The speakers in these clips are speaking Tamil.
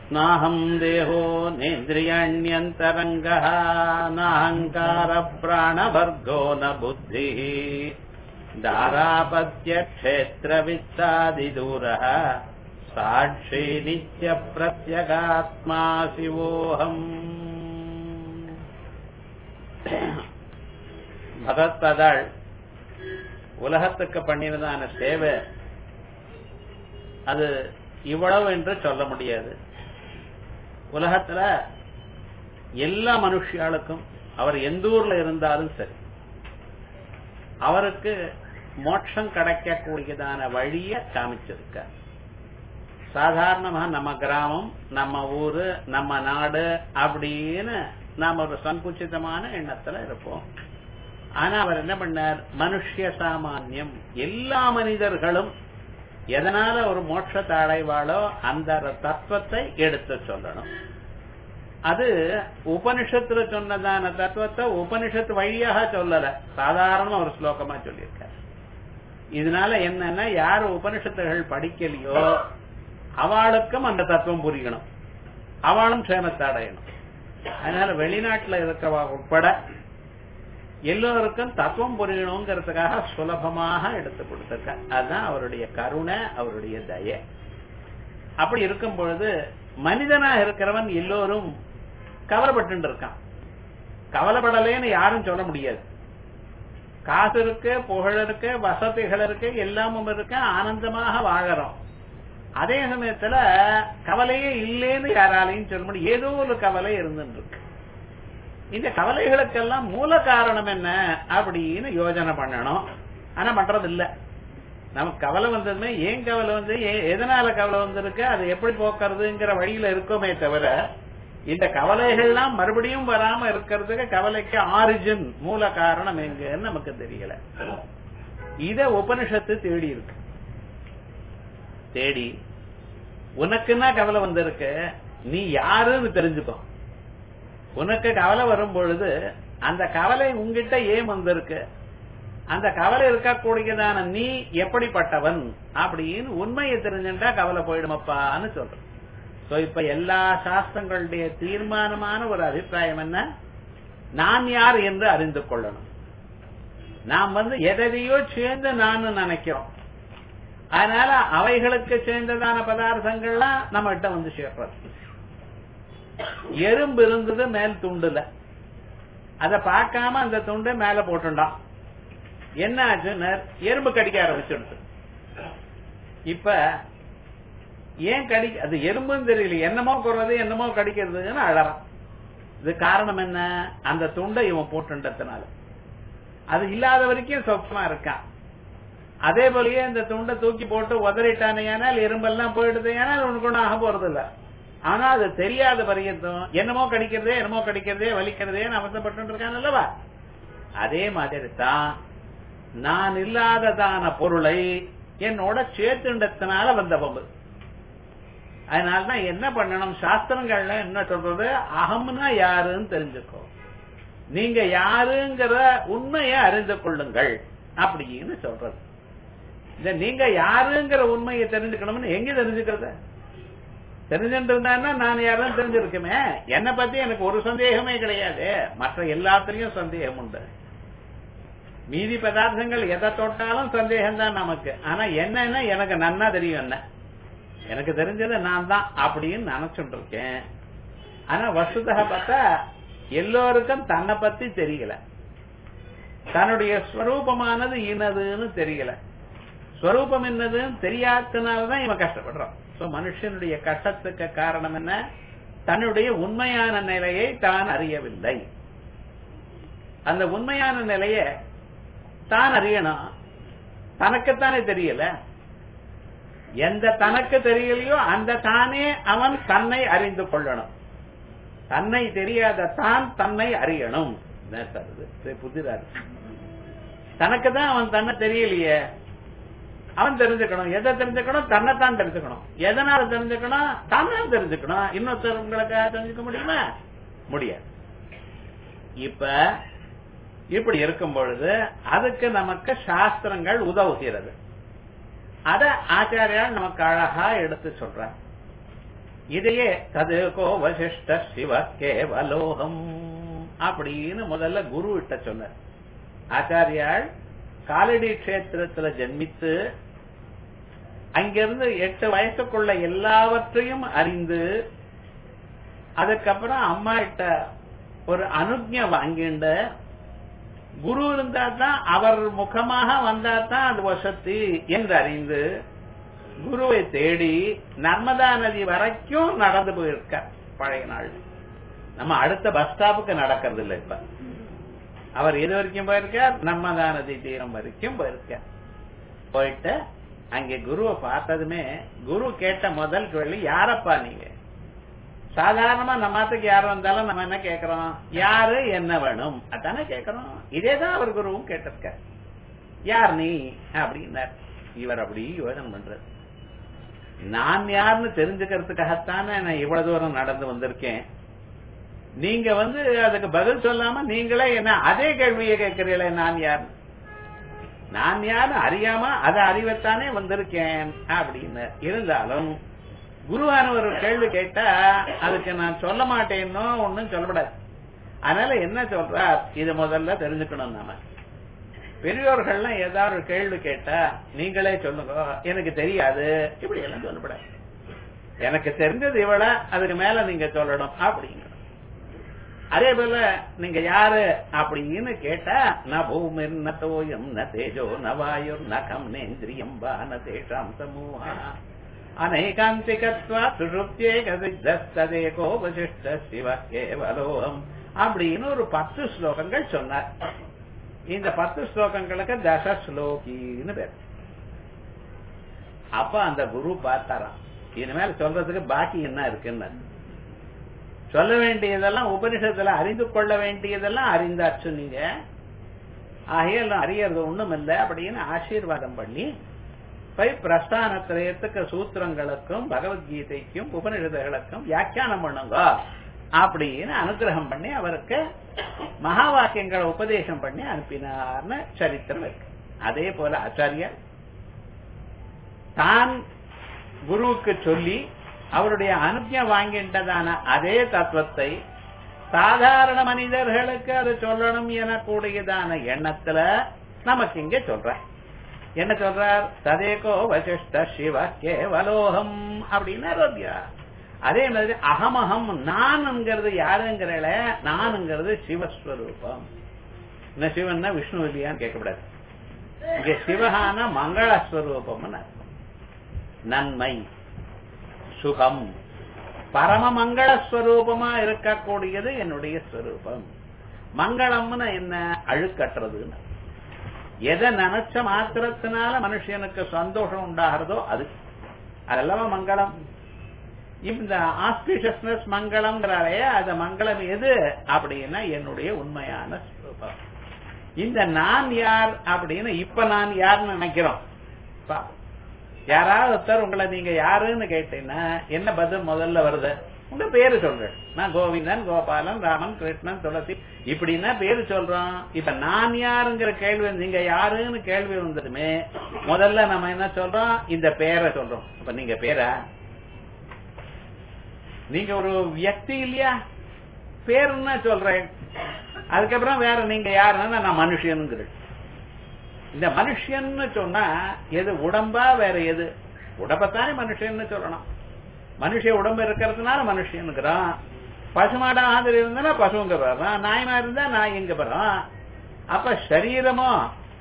नाहम् देहो नेन्द्रियाण्यन्तरङ्गः नाहङ्कारप्राणवर्गो न बुद्धिः दारापत्यक्षेत्रवित्तादिदूरः साक्षी नित्यप्रत्यगात्मा शिवोऽहम् பகவத்பாதாள் உலகத்துக்கு பண்ணினதான சேவை அது இவ்வளவு என்று சொல்ல முடியாது உலகத்துல எல்லா மனுஷியாளுக்கும் அவர் எந்த ஊர்ல இருந்தாலும் சரி அவருக்கு மோட்சம் கிடைக்கக்கூடியதான வழிய காமிச்சிருக்கார் சாதாரணமா நம்ம கிராமம் நம்ம ஊரு நம்ம நாடு அப்படின்னு நாம ஒரு சங்குச்சிதமான எண்ணத்துல இருப்போம் ஆனா அவர் என்ன பண்ணார் மனுஷிய சாமானியம் எல்லா மனிதர்களும் எதனால ஒரு மோட்சத்தை அடைவாளோ அந்த தத்துவத்தை எடுத்து சொல்லணும் அது உபனிஷத்துல சொன்னதான தத்துவத்தை உபனிஷத்து வழியாக சொல்லல சாதாரண ஒரு ஸ்லோகமா சொல்லியிருக்கார் இதனால என்னன்னா யார் உபனிஷத்துகள் படிக்கலையோ அவளுக்கும் அந்த தத்துவம் புரியணும் அவளும் சேமத்தை அடையணும் அதனால வெளிநாட்டுல இருக்கிறவா உட்பட எல்லோருக்கும் தத்துவம் புரியணுங்கிறதுக்காக சுலபமாக எடுத்து கொடுத்திருக்க அதுதான் அவருடைய கருணை அவருடைய தய அப்படி இருக்கும் பொழுது மனிதனா இருக்கிறவன் எல்லோரும் கவலைப்பட்டு இருக்கான் கவலைப்படலேன்னு யாரும் சொல்ல முடியாது காசு இருக்கு புகழ் இருக்கு வசதிகள் இருக்கு எல்லாமும் இருக்கு ஆனந்தமாக வாழறோம் அதே சமயத்துல கவலையே இல்லைன்னு யாராலையும் சொல்ல முடியும் ஏதோ ஒரு கவலை இருந்துட்டு இருக்கு இந்த கவலைகளுக்கெல்லாம் மூல காரணம் என்ன அப்படின்னு யோஜனை பண்ணணும் ஆனா பண்றது இல்ல நமக்கு கவலை வந்ததுமே ஏன் கவலை வந்து எதனால கவலை வந்திருக்கு அதை எப்படி போக்குறதுங்கிற வழியில இருக்கோமே தவிர இந்த கவலைகள்லாம் மறுபடியும் வராம இருக்கிறதுக்கு கவலைக்கு ஆரிஜின் மூல காரணம் எங்கன்னு நமக்கு தெரியல இத உபனிஷத்து தேடி இருக்கு தேடி உனக்குன்னா கவலை வந்திருக்கு நீ யாருன்னு தெரிஞ்சுக்கோ உனக்கு கவலை வரும் பொழுது அந்த கவலை உங்ககிட்ட ஏன் வந்திருக்கு அந்த கவலை இருக்கக்கூடியதான நீ எப்படிப்பட்டவன் அப்படின்னு உண்மையை தெரிஞ்சுட்டா கவலை போயிடுமப்பான்னு சொல்ற சோ இப்ப எல்லா சாஸ்திரங்களுடைய தீர்மானமான ஒரு அபிப்பிராயம் என்ன நான் யார் என்று அறிந்து கொள்ளணும் நாம் வந்து எதையோ சேர்ந்து நான் நினைக்கிறோம் அதனால அவைகளுக்கு சேர்ந்ததான பதார்த்தங்கள்லாம் நம்ம கிட்ட வந்து சேர்றது எறும்பு இருந்தது மேல் துண்டுல அத பார்க்காம அந்த துண்டு மேல போட்டுண்டான் என்ன ஆச்சுன்னு எறும்பு கடிக்க ஆரம்பிச்சுடுது இப்ப ஏன் கடி அது எறும்புன்னு தெரியல என்னமோ குறது என்னமோ கடிக்கிறதுன்னு அழறான் இது காரணம் என்ன அந்த துண்டை இவன் போட்டுன்றதுனால அது இல்லாத வரைக்கும் சொப்பமா இருக்கான் அதே போலயே இந்த துண்டை தூக்கி போட்டு உதறிட்டானே ஏனால் எறும்பெல்லாம் போயிடுது ஏனால் உனக்கு ஒன்றும் ஆக போறது இல்ல ஆனா அது தெரியாத பரியந்தம் என்னமோ கடிக்கிறதே என்னமோ கடிக்கிறதே வலிக்கிறதே அவசப்பட்டு இருக்கான் அல்லவா அதே மாதிரி தான் நான் இல்லாததான பொருளை என்னோட சேர்த்துண்டத்தினால வந்த பம்பு அதனாலதான் என்ன பண்ணணும் சாஸ்திரங்கள்ல என்ன சொல்றது அகம்னா யாருன்னு தெரிஞ்சுக்கோ நீங்க யாருங்கிற உண்மையை அறிந்து கொள்ளுங்கள் அப்படின்னு சொல்றது இந்த நீங்க யாருங்கிற உண்மையை தெரிஞ்சுக்கணும்னு எங்க தெரிஞ்சுக்கிறது தெரிஞ்சுட்டு இருந்தான்னா நான் யாரும் தெரிஞ்சிருக்குமே என்னை பத்தி எனக்கு ஒரு சந்தேகமே கிடையாது மற்ற எல்லாத்திலையும் சந்தேகம் உண்டு மீதி பதார்த்தங்கள் எதை தொட்டாலும் சந்தேகம் தான் நமக்கு ஆனா என்னன்னா எனக்கு நன்னா தெரியும் என்ன எனக்கு தெரிஞ்சது நான் தான் அப்படின்னு நினைச்சுட்டு இருக்கேன் ஆனா வசுதக பார்த்தா எல்லோருக்கும் தன்னை பத்தி தெரியல தன்னுடைய ஸ்வரூபமானது இனதுன்னு தெரியல ஸ்வரூபம் என்னதுன்னு தெரியாதனாலதான் இவன் கஷ்டப்படுறான் சோ மனுஷனுடைய கஷ்டத்துக்கு காரணம் என்ன தன்னுடைய உண்மையான நிலையை தான் அறியவில்லை அந்த உண்மையான நிலைய தான் அறியணும் தனக்குத்தானே தெரியல எந்த தனக்கு தெரியலையோ அந்த தானே அவன் தன்னை அறிந்து கொள்ளணும் தன்னை தெரியாத தான் தன்னை அறியணும் புதிதா தனக்கு தான் அவன் தன்னை தெரியலையே அவன் தெரிஞ்சுக்கணும் எதை தெரிஞ்சுக்கணும் தன்னைத்தான் தெரிஞ்சுக்கணும் எதனால தெரிஞ்சுக்கணும் தன்னை தெரிஞ்சுக்கணும் இன்னொருத்தவங்களுக்கு தெரிஞ்சுக்க முடியுமா முடியாது இப்ப இப்படி இருக்கும் பொழுது அதுக்கு நமக்கு சாஸ்திரங்கள் உதவுகிறது அத ஆச்சாரியால் நமக்கு அழகா எடுத்து சொல்ற இதையே ததுகோ வசிஷ்ட சிவ கேவலோகம் அப்படின்னு முதல்ல குரு கிட்ட சொன்னார் ஆச்சாரியால் காலடி கஷேத்திரத்துல ஜன்மித்து அங்கிருந்து எட்டு வயசுக்குள்ள எல்லாவற்றையும் அறிந்து அதுக்கப்புறம் அம்மா கிட்ட ஒரு அனுஜ்ஞ வாங்கிண்டு குரு இருந்தா தான் அவர் முகமாக வந்தா தான் அது வசதி என்று அறிந்து குருவை தேடி நர்மதா நதி வரைக்கும் நடந்து போயிருக்க பழைய நாள் நம்ம அடுத்த பஸ் ஸ்டாப்புக்கு நடக்கிறது இல்லை இப்ப அவர் எது வரைக்கும் போயிருக்கார் நர்மதா நதி தீரம் வரைக்கும் போயிருக்கார் போயிட்டு அங்கே குருவை பார்த்ததுமே குரு கேட்ட முதல் கேள்வி யாரப்பா நீங்க சாதாரணமா நம்மத்துக்கு யார் வந்தாலும் நம்ம என்ன கேக்குறோம் யாரு என்ன வேணும் அதானே கேக்குறோம் இதேதான் அவர் குருவும் கேட்டிருக்க யார் நீ அப்படின்னார் இவர் அப்படி யோசனை பண்றாரு நான் யாருன்னு தெரிஞ்சுக்கிறதுக்காகத்தானே நான் இவ்வளவு தூரம் நடந்து வந்திருக்கேன் நீங்க வந்து அதுக்கு பதில் சொல்லாம நீங்களே என்ன அதே கேள்வியை கேட்கிறீங்களே நான் யார் நான் யாரு அறியாம அதை அறிவத்தானே வந்திருக்கேன் அப்படின்னு இருந்தாலும் குருவானவர் ஒரு கேள்வி கேட்டா அதுக்கு நான் சொல்ல மாட்டேன்னோ ஒன்னும் சொல்லப்படாது அதனால என்ன சொல்றார் இது முதல்ல தெரிஞ்சுக்கணும் நாம பெரியோர்கள்லாம் ஏதாவது ஒரு கேள்வி கேட்டா நீங்களே சொல்லுங்க எனக்கு தெரியாது இப்படி எல்லாம் சொல்லப்படாது எனக்கு தெரிஞ்சது இவ்வள அதுக்கு மேல நீங்க சொல்லணும் அப்படிங்க அதே போல நீங்க யாரு அப்படின்னு கேட்டா ந பூமிர் ந தோயம் ந தேஜோ ந வாயுர் ந கம் நேந்திரியம் வா ந தேஷாம் சமூகா அநேகாந்திகத்வா சுஷுப்தியேக சித்ததேகோ வசிஷ்ட சிவ கேவலோகம் அப்படின்னு ஒரு பத்து ஸ்லோகங்கள் சொன்னார் இந்த பத்து ஸ்லோகங்களுக்கு தச ஸ்லோகின்னு பேர் அப்ப அந்த குரு பார்த்தாராம் இனிமேல் சொல்றதுக்கு பாக்கி என்ன இருக்குன்னு சொல்ல வேண்டியதெல்லாம் உபனிஷத்துல அறிந்து கொள்ள வேண்டியதெல்லாம் அறிந்தாச்சு நீங்க ஆகையால் அறியறது ஒண்ணும் இல்லை அப்படின்னு ஆசீர்வாதம் பண்ணி போய் பிரஸ்தானத்திரயத்துக்கு சூத்திரங்களுக்கும் பகவத்கீதைக்கும் உபனிஷதங்களுக்கும் வியாக்கியானம் பண்ணுங்க அப்படின்னு அனுகிரகம் பண்ணி அவருக்கு மகா வாக்கியங்களை உபதேசம் பண்ணி அனுப்பினார்னு சரித்திரம் இருக்கு அதே போல ஆச்சாரியர் தான் குருவுக்கு சொல்லி அவருடைய அனுஜ்ஞை வாங்கின்றதான அதே தத்துவத்தை சாதாரண மனிதர்களுக்கு அது சொல்லணும் எனக்கூடியதான எண்ணத்துல நமக்கு இங்க சொல்ற என்ன சொல்றார் ததேகோ வசிஷ்ட சிவ கேவலோகம் அப்படின்னு ரோத்யா அதே மாதிரி அகமகம் நான்ங்கிறது யாருங்கிறல நான்ங்கிறது சிவஸ்வரூபம் இந்த சிவன்னா விஷ்ணு இல்லையான்னு கேட்கக்கூடாது இங்க சிவகான மங்களஸ்வரூபம் நன்மை சுகம் பரம மங்களஸ்வரூபமா இருக்கக்கூடியது என்னுடைய ஸ்வரூபம் மங்களம்னு என்ன அழுக்கட்டுறதுன்னு எதை நினைச்ச மாத்திரத்தினால மனுஷனுக்கு சந்தோஷம் உண்டாகிறதோ அது அதெல்லாம் மங்களம் இந்த ஆஸ்பிஷியஸ்னஸ் மங்களம்ங்கிறாரே அந்த மங்களம் எது அப்படின்னா என்னுடைய உண்மையான ஸ்வரூபம் இந்த நான் யார் அப்படின்னு இப்ப நான் யாருன்னு நினைக்கிறோம் யாராவது ஒருத்தர் உங்களை நீங்க யாருன்னு கேட்டீங்கன்னா என்ன பதில் முதல்ல வருது உங்க பேரு சொல்றேன் நான் கோவிந்தன் கோபாலன் ராமன் கிருஷ்ணன் துளசி இப்படின்னா பேரு சொல்றோம் இப்ப நான் யாருங்கிற கேள்வி நீங்க யாருன்னு கேள்வி வந்ததுமே முதல்ல நம்ம என்ன சொல்றோம் இந்த பேரை சொல்றோம் அப்ப நீங்க பேரா நீங்க ஒரு வியக்தி இல்லையா பேருன்னா சொல்றேன் அதுக்கப்புறம் வேற நீங்க யாருன்னா நான் மனுஷனுங்கிறேன் இந்த மனுஷன்னு சொன்னா எது உடம்பா வேற எது உடம்பத்தானே மனுஷன்னு சொல்லணும் மனுஷ உடம்பு இருக்கிறதுனால மனுஷனுங்கிறான் பசுமாடா ஆதரவு இருந்தா பசுங்க வர்றான் நாயமா இருந்தா நாய்ங்க வர்றான் அப்ப சரீரமோ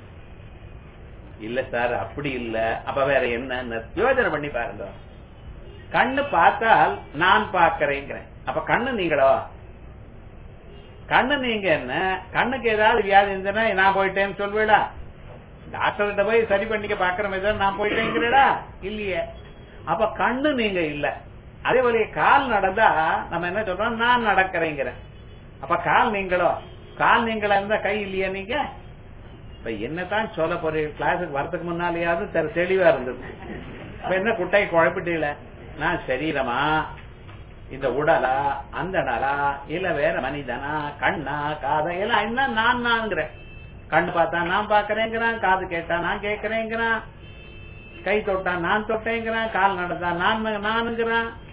இல்ல சார் அப்படி இல்ல அப்ப வேற என்ன யோஜனை பண்ணி பாருங்க கண்ணு பார்த்தால் நான் பார்க்கிறேங்கிறேன் அப்ப கண்ணு நீங்களோ கண்ணு நீங்க என்ன கண்ணுக்கு ஏதாவது வியாதி இருந்ததுன்னா நான் போயிட்டேன்னு சொல்வேடா டாக்டர் கிட்ட போய் சரி பண்ணிக்க பாக்குற மாதிரி நான் போயிட்டேங்கிறடா இல்லையே அப்ப கண்ணு நீங்க இல்ல அதே போல கால் நடந்தா நம்ம என்ன சொல்றோம் நான் நடக்கிறேங்கிறேன் அப்ப கால் நீங்களோ கால் நீங்களா இருந்தா கை இல்லையா நீங்க இப்ப என்னதான் சொல்ல போறீங்க கிளாஸுக்கு வரதுக்கு முன்னாலேயாவது தெளிவா இருந்தது இப்ப என்ன குட்டை குழப்பிட்டீங்கள நான் சரீரமா இந்த உடலா அந்த நலா இல்ல வேற மனிதனா கண்ணா காதை எல்லாம் என்ன நான் நான்கிறேன் கண்ணு பார்த்தா நான் பாக்குறேங்கிறான் காது கேட்டா நான் கேட்கறேங்கிறான் கை தொட்டா நான் தொட்டேங்கிறான் கால் நடந்தா நான் நானுங்கிறான்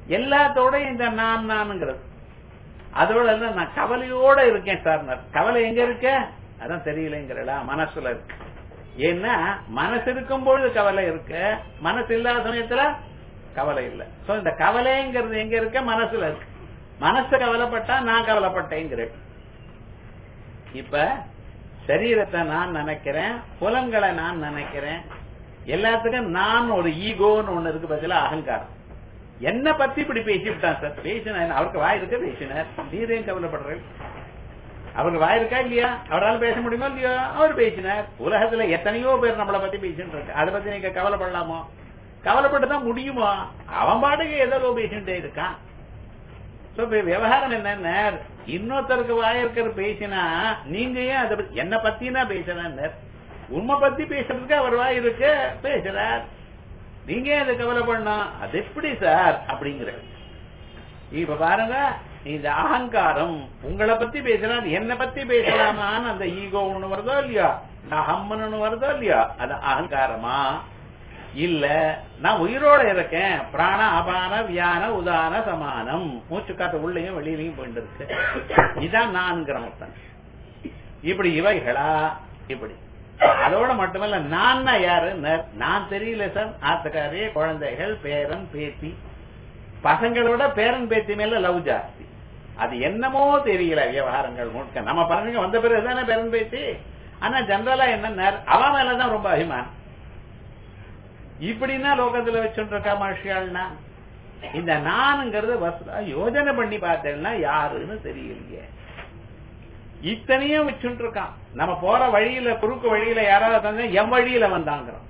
எல்லாத்தோட இந்த நான் நானுங்கிறது அதோட இல்ல நான் கவலையோட இருக்கேன் சார் கவலை எங்க இருக்க அதான் தெரியலங்கிறடா மனசுல இருக்கு ஏன்னா மனசு இருக்கும் பொழுது கவலை இருக்கு மனசு இல்லாத சமயத்துல கவலை இல்ல சோ இந்த கவலைங்கிறது எங்க இருக்க மனசுல இருக்கு மனசு கவலைப்பட்டா நான் கவலைப்பட்டேங்கிறேன் இப்ப சரீரத்தை நான் நினைக்கிறேன் புலன்களை நான் நினைக்கிறேன் எல்லாத்துக்கும் நான் ஒரு ஈகோன்னு ஒண்ணு இருக்கு பதிலா அகங்காரம் என்ன பத்தி இப்படி பேசிவிட்டான் சார் பேசினார் அவருக்கு வாய் இருக்க பேசினார் நீரையும் கவலைப்படுறேன் அவருக்கு வாய் இருக்கா இல்லையா அவரால் பேச முடியுமா இல்லையா அவர் பேசினார் உலகத்துல எத்தனையோ பேர் நம்மளை பத்தி பேசிட்டு இருக்கு அதை பத்தி நீங்க கவலைப்படலாமோ கவலைப்பட்டு தான் முடியுமா அவன் பாட்டுக்கு ஏதோ பேசிட்டே இருக்கான் சோ இப்ப விவகாரம் என்னன்னா இன்னொருத்தருக்கு வாய் இருக்கிற பேசினா நீங்க ஏன் அதை பத்தி என்ன பத்தினா பேசுறாரு உண்மை பத்தி பேசுறதுக்கு அவர் வாய் இருக்கு பேசுறார் நீங்க ஏன் அதை கவலைப்படணும் அது எப்படி சார் அப்படிங்கிற இப்ப பாருங்க இந்த அகங்காரம் உங்களை பத்தி பேசலாம் என்ன பத்தி பேசலாமான்னு அந்த ஈகோ ஒண்ணு வருதோ இல்லையா அகம்மன் வருதோ இல்லையா அது அகங்காரமா இல்ல நான் உயிரோட இருக்கேன் பிராண அபான வியான உதான சமானம் மூச்சு காத்து உள்ளேயும் வெளியிலையும் போயிட்டு இருக்கு இதான் நான்கிற மொத்தம் இப்படி இவைகளா இப்படி அதோட மட்டுமல்ல நான் யாரு நான் தெரியல சார் ஆத்துக்காரே குழந்தைகள் பேரன் பேத்தி பசங்களோட பேரன் பேத்தி மேல லவ் ஜாஸ்தி அது என்னமோ தெரியல விவகாரங்கள் முழுக்க நம்ம பசங்க வந்த பிறகு தானே பேரன் பேத்தி ஆனா ஜெனரலா என்ன அவன் மேலதான் ரொம்ப அபிமானம் இப்படின்னா லோகத்துல வச்சுட்டு இருக்கா மனுஷியாள்னா இந்த நானுங்கிறது யோஜனை பண்ணி பார்த்தேன்னா யாருன்னு தெரியலையே இத்தனையும் வச்சுட்டு இருக்கான் நம்ம போற வழியில குறுக்கு வழியில யாராவது தந்தா என் வழியில வந்தாங்கிறோம்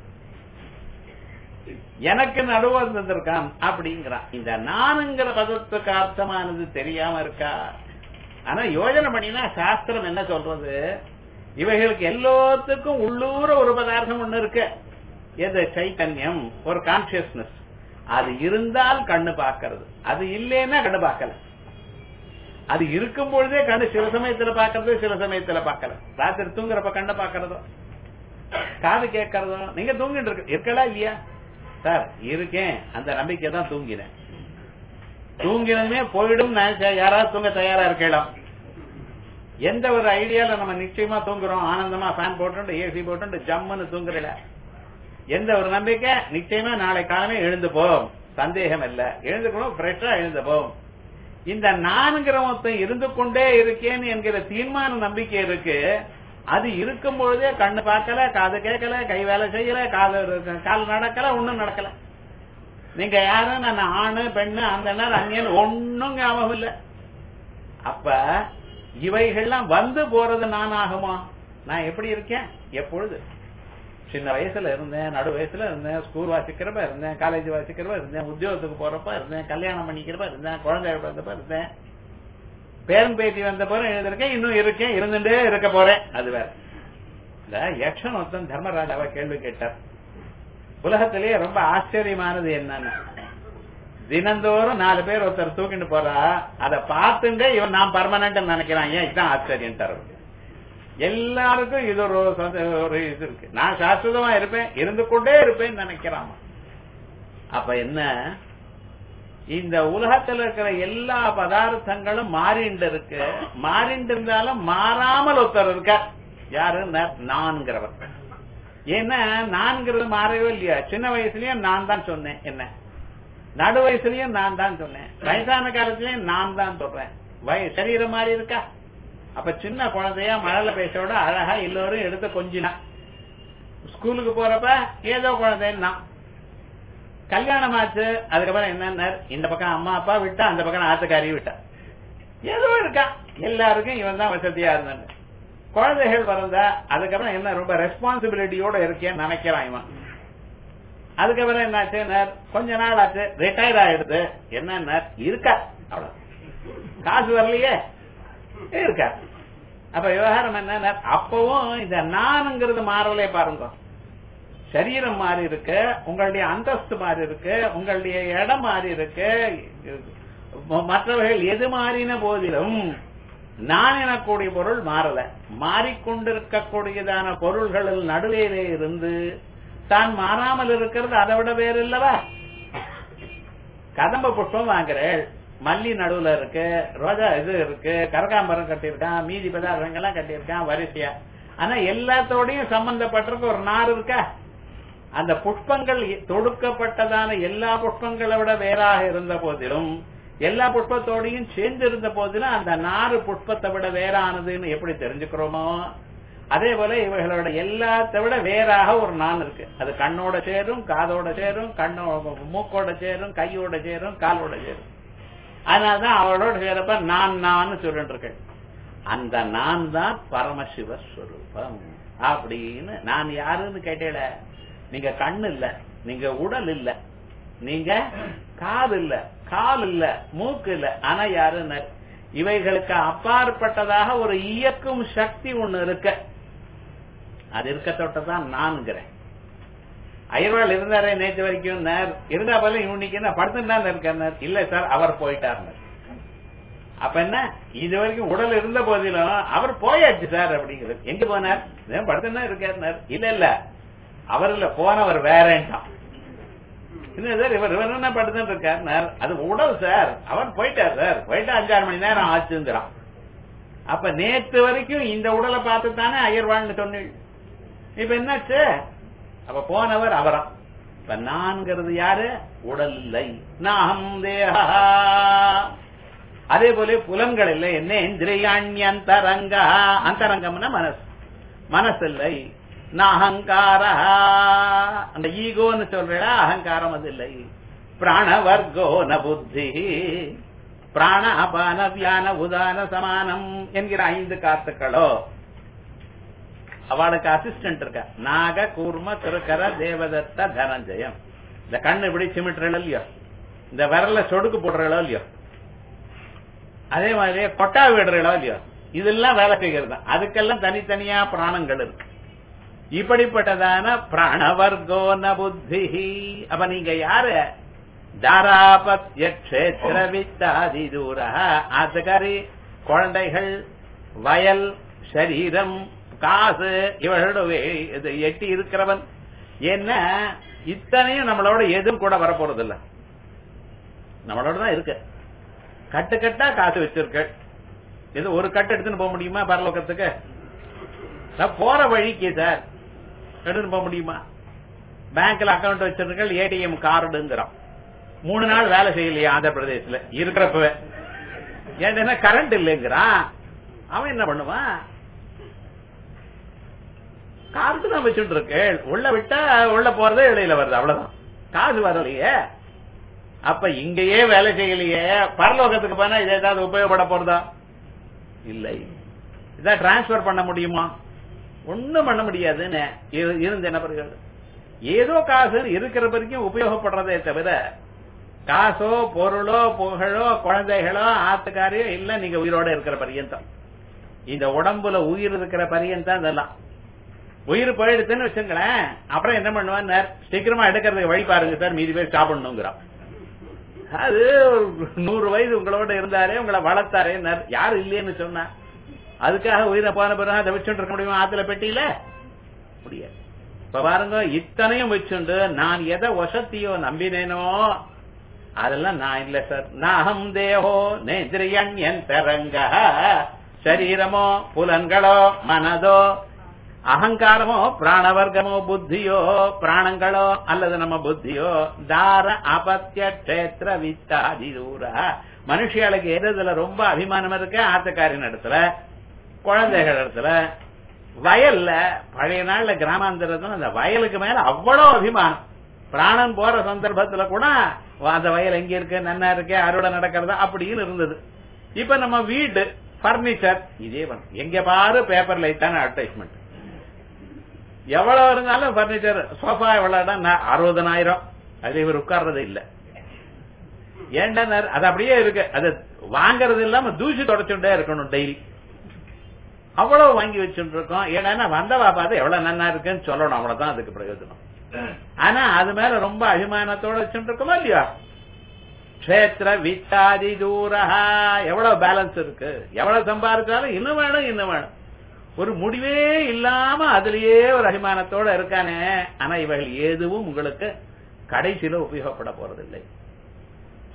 எனக்கு நடுவர் தந்திருக்கான் அப்படிங்கிறான் இந்த நானுங்கிற பதத்துக்கு அர்த்தமானது தெரியாம இருக்கா ஆனா யோஜனை பண்ணினா சாஸ்திரம் என்ன சொல்றது இவைகளுக்கு எல்லாத்துக்கும் உள்ளூர ஒரு பதார்த்தம் ஒண்ணு இருக்கு எது சைத்தன்யம் ஒரு கான்சியஸ்னஸ் அது இருந்தால் கண்ணு பார்க்கறது அது இல்லைன்னா கண்ணு பார்க்கல அது இருக்கும் பொழுதே கண்ணு சில சமயத்துல பாக்குறது சில சமயத்துல பார்க்கல ராத்திரி தூங்குறப்ப கண்ணை பாக்குறதோ காது கேட்கறதோ நீங்க தூங்கிட்டு இருக்கு இருக்கலா இல்லையா சார் இருக்கேன் அந்த நம்பிக்கை தான் தூங்கினேன் தூங்கினதுமே போயிடும் யாராவது தூங்க தயாரா இருக்கலாம் எந்த ஒரு ஐடியால நம்ம நிச்சயமா தூங்குறோம் ஆனந்தமா ஃபேன் போட்டு ஏசி போட்டு ஜம்முன்னு தூங்குறல எந்த ஒரு நம்பிக்கை நிச்சயமா நாளை காலமே எழுந்து போம் சந்தேகம் இல்ல எழுந்துக்கணும் ஃப்ரெஷ்ஷா எழுந்து போம் இந்த நான்கிற மொத்தம் இருந்து கொண்டே இருக்கேன்னு என்கிற தீர்மான நம்பிக்கை இருக்கு அது இருக்கும் பொழுதே கண்ணு பார்க்கல காது கேட்கல கை வேலை செய்யல காது கால் நடக்கல ஒண்ணும் நடக்கல நீங்க யாரும் நான் ஆணு பெண்ணு அந்த நாள் அந்நியன் ஒன்னும் ஞாபகம் இல்ல அப்ப இவைகள்லாம் வந்து போறது நான் ஆகுமா நான் எப்படி இருக்கேன் எப்பொழுது சின்ன வயசுல இருந்தேன் நடு வயசுல இருந்தேன் ஸ்கூல் வாசிக்கிறப்ப இருந்தேன் காலேஜ் வாசிக்கிறப்ப இருந்தேன் உத்தியோகத்துக்கு போறப்ப இருந்தேன் கல்யாணம் பண்ணிக்கிறப்ப இருந்தேன் குழந்தை வந்தப்ப இருந்தேன் பேரன் பேத்தி வந்த போற எழுதிருக்கேன் இன்னும் இருக்கேன் இருந்துட்டே இருக்க போறேன் அது வேற இந்த யக்ஷன் ஒருத்தன் தர்மராஜாவை கேள்வி கேட்டார் உலகத்திலேயே ரொம்ப ஆச்சரியமானது என்னன்னு தினந்தோறும் நாலு பேர் ஒருத்தர் தூக்கிட்டு போறா அதை பார்த்துட்டே இவன் நான் பர்மனன்ட் நினைக்கிறான் ஏன் இதுதான் ஆச்சரியம் தரும் எல்லாருக்கும் இது ஒரு ஒரு இது இருக்கு நான் சாஸ்வதமா இருப்பேன் இருந்து கொண்டே இருப்பேன்னு நினைக்கிறான் அப்ப என்ன இந்த உலகத்துல இருக்கிற எல்லா பதார்த்தங்களும் மாறிண்டு இருக்கு மாறிண்டு இருந்தாலும் மாறாமல் ஒருத்தர் இருக்க யாரு நான்கிறவர் ஏன்னா நான்கிறது மாறவே இல்லையா சின்ன வயசுலயும் நான் தான் சொன்னேன் என்ன நடு வயசுலயும் நான் தான் சொன்னேன் வயசான காலத்திலயும் நான் தான் சொல்றேன் வய சரீரம் மாறி இருக்கா அப்ப சின்ன குழந்தையா மழல பேசோட அழகா எல்லோரும் எடுத்து கொஞ்சினா ஸ்கூலுக்கு போறப்ப ஏதோ குழந்தைன்னா கல்யாணம் ஆச்சு அதுக்கப்புறம் என்ன இந்த பக்கம் அம்மா அப்பா விட்டா அந்த பக்கம் ஆத்துக்காரி விட்டா ஏதோ இருக்கா எல்லாருக்கும் இவன் தான் வசதியா இருந்தாங்க குழந்தைகள் பிறந்தா அதுக்கப்புறம் என்ன ரொம்ப ரெஸ்பான்சிபிலிட்டியோட இருக்கேன்னு நினைக்கிறான் இவன் அதுக்கப்புறம் என்னாச்சு கொஞ்ச நாள் ஆச்சு ரிட்டையர் ஆயிடுது என்ன இருக்கா அவ்வளவு காசு வரலையே இருக்கா அப்ப விவகாரம் என்ன அப்பவும் இந்த நானுங்கிறது மாறலே பாருங்க சரீரம் மாறி இருக்கு உங்களுடைய அந்தஸ்து மாறி இருக்கு உங்களுடைய இடம் மாறி இருக்கு மற்றவர்கள் எது மாறின போதிலும் நான் எனக்கூடிய பொருள் மாறல மாறிக்கொண்டிருக்கக்கூடியதான பொருள்களில் நடுவேலே இருந்து தான் மாறாமல் இருக்கிறது அதை விட வேறு இல்லவா கதம்ப புஷ்பம் வாங்குறேள் மல்லி நடுவுல இருக்கு ரோஜா இது இருக்கு கரகாம்பரம் கட்டியிருக்கான் மீதி பதார்த்தங்கள்லாம் கட்டியிருக்கான் வரிசையா ஆனா எல்லாத்தோடையும் சம்பந்தப்பட்டிருக்க ஒரு நார் இருக்கா அந்த புஷ்பங்கள் தொடுக்கப்பட்டதான எல்லா புஷ்பங்களை விட வேறாக இருந்த போதிலும் எல்லா புஷ்பத்தோடையும் சேர்ந்து இருந்த போதிலும் அந்த நாறு புஷ்பத்தை விட வேறானதுன்னு எப்படி தெரிஞ்சுக்கிறோமோ அதே போல இவைகளோட எல்லாத்தை விட வேறாக ஒரு நான் இருக்கு அது கண்ணோட சேரும் காதோட சேரும் கண்ணோட மூக்கோட சேரும் கையோட சேரும் காலோட சேரும் அதனாலதான் அவளோட சேரப்ப நான் நான் சொல்லிட்டு இருக்கேன் அந்த நான் தான் பரமசிவ ஸ்வரூபம் அப்படின்னு நான் யாருன்னு கேட்டேல நீங்க கண்ணு இல்ல நீங்க உடல் இல்ல நீங்க காது இல்ல கால் இல்ல மூக்கு இல்ல ஆனா யாருன்னு இவைகளுக்கு அப்பாற்பட்டதாக ஒரு இயக்கும் சக்தி ஒண்ணு இருக்கு அது இருக்க தொட்டதான் நான்கிறேன் அயர்வாள் இருந்தாரே நேற்று வரைக்கும் இருந்தா போல இன்னைக்கு என்ன படுத்துட்டு இருக்கார் இல்ல சார் அவர் போயிட்டார் அப்ப என்ன இது வரைக்கும் உடல் இருந்த போதிலும் அவர் போயாச்சு சார் அப்படிங்கிறது எங்க போனார் படுத்துதான் இருக்கார் இல்ல இல்ல அவர் இல்ல போனவர் வேறேன்ட்டான் என்ன சார் இவர் இவர் என்ன படுத்துட்டு இருக்கார் அது உடல் சார் அவர் போயிட்டார் சார் போயிட்டு அஞ்சாறு மணி நேரம் ஆச்சுங்கிறான் அப்ப நேத்து வரைக்கும் இந்த உடலை பார்த்து தானே அயர்வாள்னு சொன்னீள் இப்ப என்னாச்சு அப்ப போனவர் அவரா இப்ப நான்கிறது யாரு உடல் இல்லை நாம் தேகா அதே போல புலன்கள் இல்லை என்ன இந்திரியாண்யந்தரங்க அந்தரங்கம்னா மனசு மனசு இல்லை அகங்கார அந்த ஈகோன்னு சொல்ற அகங்காரம் அது இல்லை பிராணவர்கோ ந புத்தி பிராண அபான வியான உதான சமானம் என்கிற ஐந்து காத்துக்களோ அவளுக்கு அசிஸ்டன்ட் இருக்க நாக கூர்ம திருக்கர தேவதத்த தனஞ்சயம் இந்த கண்ணு இப்படி சிமிட்டுறோ இல்லையோ இந்த விரல சொடுக்கு போடுறோ இல்லையோ அதே மாதிரி கொட்டா விடுறோ இல்லையோ இதெல்லாம் வேலை செய்கிறது தான் அதுக்கெல்லாம் தனித்தனியா பிராணங்கள் இருக்கு இப்படிப்பட்டதான பிராணவர்கோ ந புத்தி அப்ப நீங்க யாரு தாராபத்ய கஷேத்திர வித்தாதி தூர அதுகரி குழந்தைகள் வயல் சரீரம் காசு இவர்களோட எட்டி இருக்கிறவன் என்ன இத்தனையும் நம்மளோட எதுவும் கூட வரப்போறது இல்ல நம்மளோட தான் இருக்கு கட்டு கட்டா காசு வச்சிருக்க இது ஒரு கட்டு எடுத்துன்னு போக முடியுமா பரலோகத்துக்கு போற வழிக்கு சார் எடுத்துன்னு போக முடியுமா பேங்க்ல அக்கௌண்ட் வச்சிருக்க ஏடிஎம் கார்டுங்கிறான் மூணு நாள் வேலை செய்யலையா ஆந்திர பிரதேசல இருக்கிறப்ப ஏன்னா கரண்ட் இல்லைங்கிறான் அவன் என்ன பண்ணுவான் காசு தான் வச்சுட்டு இருக்கு உள்ள விட்டா உள்ள போறதே இடையில வருது அவ்வளவுதான் காசு வரலையே அப்ப இங்கேயே வேலை செய்யலையே பரலோகத்துக்கு போனா இது ஏதாவது உபயோகப்பட போறதா இல்லை இதை டிரான்ஸ்பர் பண்ண முடியுமா ஒண்ணும் பண்ண முடியாதுன்னு இருந்து என்ன பண்ணுறது ஏதோ காசு இருக்கிற வரைக்கும் உபயோகப்படுறதே தவிர காசோ பொருளோ புகழோ குழந்தைகளோ ஆத்துக்காரையோ இல்ல நீங்க உயிரோட இருக்கிற பரியந்தம் இந்த உடம்புல உயிர் இருக்கிற பரியந்தம் இதெல்லாம் உயிர் போயிடுச்சுன்னு வச்சுங்களேன் அப்புறம் என்ன பண்ணுவான் சீக்கிரமா எடுக்கிறதுக்கு வழி பாருங்க சார் மீதி பேர் சாப்பிடணுங்கிறான் அது நூறு வயது உங்களோட இருந்தாரே உங்களை வளர்த்தாரே யாரு இல்லையேன்னு சொன்னா அதுக்காக உயிரை போன பிறகு அதை வச்சுட்டு இருக்க முடியுமா ஆத்துல பெட்டியில முடியாது இப்ப பாருங்க இத்தனையும் வச்சுண்டு நான் எதை வசத்தியோ நம்பினேனோ அதெல்லாம் நான் இல்ல சார் நாகம் தேகோ நேந்திரியன் தரங்க சரீரமோ புலன்களோ மனதோ அகங்காரமோ பிராணவர்க்கமோ புத்தியோ பிராணங்களோ அல்லது நம்ம புத்தியோ தார அபத்திய கஷேத்திர வித்தாதி தூர மனுஷியாளுக்கு எதுல ரொம்ப அபிமானம் இருக்கு ஆத்தக்காரின் இடத்துல குழந்தைகள் இடத்துல வயல்ல பழைய நாள்ல கிராமாந்தரத்துல அந்த வயலுக்கு மேல அவ்வளவு அபிமானம் பிராணன் போற சந்தர்ப்பத்துல கூட அந்த வயல் எங்க இருக்கு நன்னா இருக்கு அறுவடை நடக்கிறதா அப்படின்னு இருந்தது இப்ப நம்ம வீடு பர்னிச்சர் இதே எங்க பாரு பேப்பர் லைட்டான அட்வர்டைஸ்மெண்ட் எவ்வளவு இருந்தாலும் பர்னிச்சர் சோஃபா எவ்வளவு அறுபதனாயிரம் அது இவர் உட்கார்றது இல்ல ஏண்டா அது அப்படியே இருக்கு அது வாங்கறது இல்லாம தூசி தொடச்சுட்டே இருக்கணும் டெய்லி அவ்வளவு வாங்கி வச்சுட்டு இருக்கோம் ஏன்னா வந்தவா பார்த்து எவ்வளவு நன்னா இருக்குன்னு சொல்லணும் அவ்வளவுதான் அதுக்கு பிரயோஜனம் ஆனா அது மேல ரொம்ப அபிமானத்தோட வச்சுட்டு இருக்கோமா இல்லையா கஷேத்திர வித்தாதி தூரஹா எவ்வளவு பேலன்ஸ் இருக்கு எவ்வளவு சம்பாதிச்சாலும் இன்னும் வேணும் இன்னும் வேணும் ஒரு முடிவே இல்லாம அதுலயே ஒரு அபிமானத்தோட இருக்கானே ஆனா இவைகள் எதுவும் உங்களுக்கு கடைசியில உபயோகப்பட போறதில்லை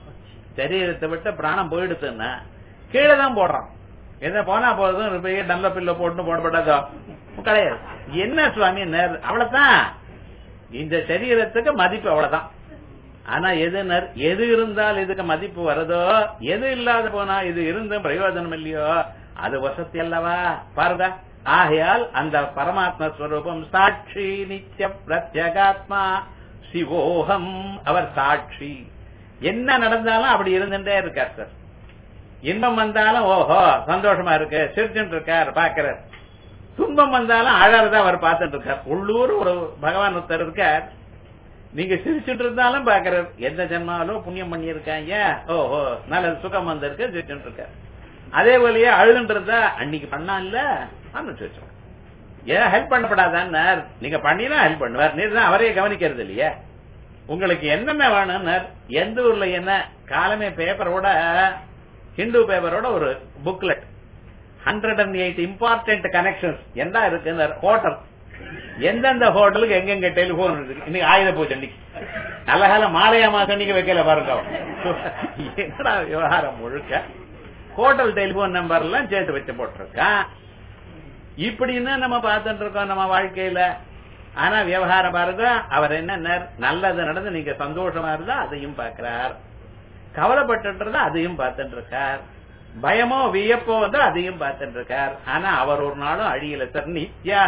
சரீரத்தை விட்டு பிராணம் போயிடுச்சுன்னா கீழே தான் போடுறான் எதை போனா போதும் பெரிய டல்ல பில்ல போட்டு போடப்படாதோ கிடையாது என்ன சுவாமி நேர் அவ்வளவுதான் இந்த சரீரத்துக்கு மதிப்பு அவ்வளவுதான் ஆனா எது நர் எது இருந்தால் இதுக்கு மதிப்பு வருதோ எது இல்லாத போனா இது இருந்தும் பிரயோஜனம் இல்லையோ அது வசதி அல்லவா பாருங்க ஆகையால் அந்த பரமாத்ம ஸ்வரூபம் சாட்சி நித்திய பிரத்யகாத்மா சிவோகம் அவர் சாட்சி என்ன நடந்தாலும் அப்படி இருந்துட்டே இருக்கார் சார் இன்பம் வந்தாலும் ஓஹோ சந்தோஷமா இருக்கு சிரிச்சுட்டு இருக்கார் பாக்குறார் துன்பம் வந்தாலும் அழறதா அவர் பார்த்துட்டு இருக்கார் உள்ளூர் ஒரு பகவான் ஒருத்தர் இருக்கார் நீங்க சிரிச்சுட்டு இருந்தாலும் பாக்குறார் எந்த ஜென்மாவிலும் புண்ணியம் பண்ணியிருக்காங்க ஓஹோ நல்ல சுகம் வந்திருக்கு சிரிச்சுட்டு இருக்கார் அதே போலயே அழுதுட்டு இருந்தா அன்னைக்கு பண்ணா இல்ல அனுப்பிச்சு வச்சோம் ஏன் ஹெல்ப் பண்ணப்படாதான்னு நீங்க பண்ணினா ஹெல்ப் பண்ணுவார் நீர் தான் அவரே கவனிக்கிறது இல்லையே உங்களுக்கு என்னென்ன வேணும்னார் எந்த ஊர்ல என்ன காலமே பேப்பரோட ஹிந்து பேப்பரோட ஒரு booklet hundred and eight important connections என்ன இருக்கு ஹோட்டல் எந்தெந்த ஹோட்டலுக்கு எங்கெங்க டெலிபோன் இருக்கு இன்னைக்கு ஆயுத பூஜை அன்னைக்கு நல்ல காலம் மாலையா மாசம் அன்னைக்கு வைக்கல பாருங்க அவன். என்னடா விவகாரம் முழுக்க ஹோட்டல் டெலிபோன் நம்பர் எல்லாம் சேர்த்து வச்சு போட்டிருக்கான் இப்படின்னு நம்ம பார்த்துட்டு இருக்கோம் நம்ம வாழ்க்கையில ஆனா விவகாரம் பாருங்க அவர் என்ன நல்லது நடந்து நீங்க சந்தோஷமா இருந்தா அதையும் பார்க்கிறார் கவலைப்பட்டு இருந்தா அதையும் பார்த்துட்டு இருக்கார் பயமோ வியப்போ வந்து அதையும் பார்த்துட்டு இருக்கார் ஆனா அவர் ஒரு நாளும் அழியல சார் நித்யா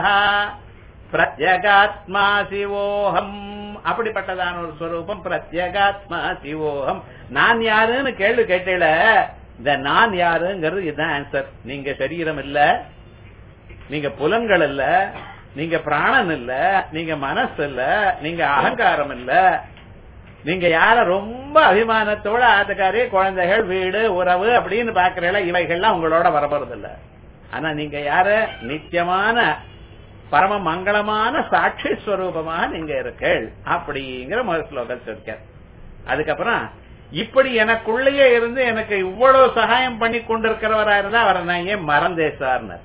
பிரத்யகாத்மா சிவோகம் அப்படிப்பட்டதான ஒரு ஸ்வரூபம் பிரத்யகாத்மா சிவோகம் நான் யாருன்னு கேள்வி கேட்டல இந்த நான் யாருங்கிறது இதுதான் ஆன்சர் நீங்க சரீரம் இல்ல நீங்க புலன்கள் இல்ல நீங்க பிராணன் இல்ல நீங்க மனசு இல்ல நீங்க அகங்காரம் இல்ல நீங்க யார ரொம்ப அபிமானத்தோட ஆத்துக்காரி குழந்தைகள் வீடு உறவு அப்படின்னு பாக்குறீங்களா இவைகள்லாம் உங்களோட வரப்போறது இல்ல ஆனா நீங்க யார நித்தியமான பரம மங்களமான சாட்சி ஸ்வரூபமாக நீங்க இருக்கீள் அப்படிங்கிற முதல் ஸ்லோகத்தில் இருக்க அதுக்கப்புறம் இப்படி எனக்குள்ளேயே இருந்து எனக்கு இவ்வளவு சகாயம் பண்ணி கொண்டிருக்கிறவரா இருந்தா அவரை நான் ஏன் மறந்தே சார்னர்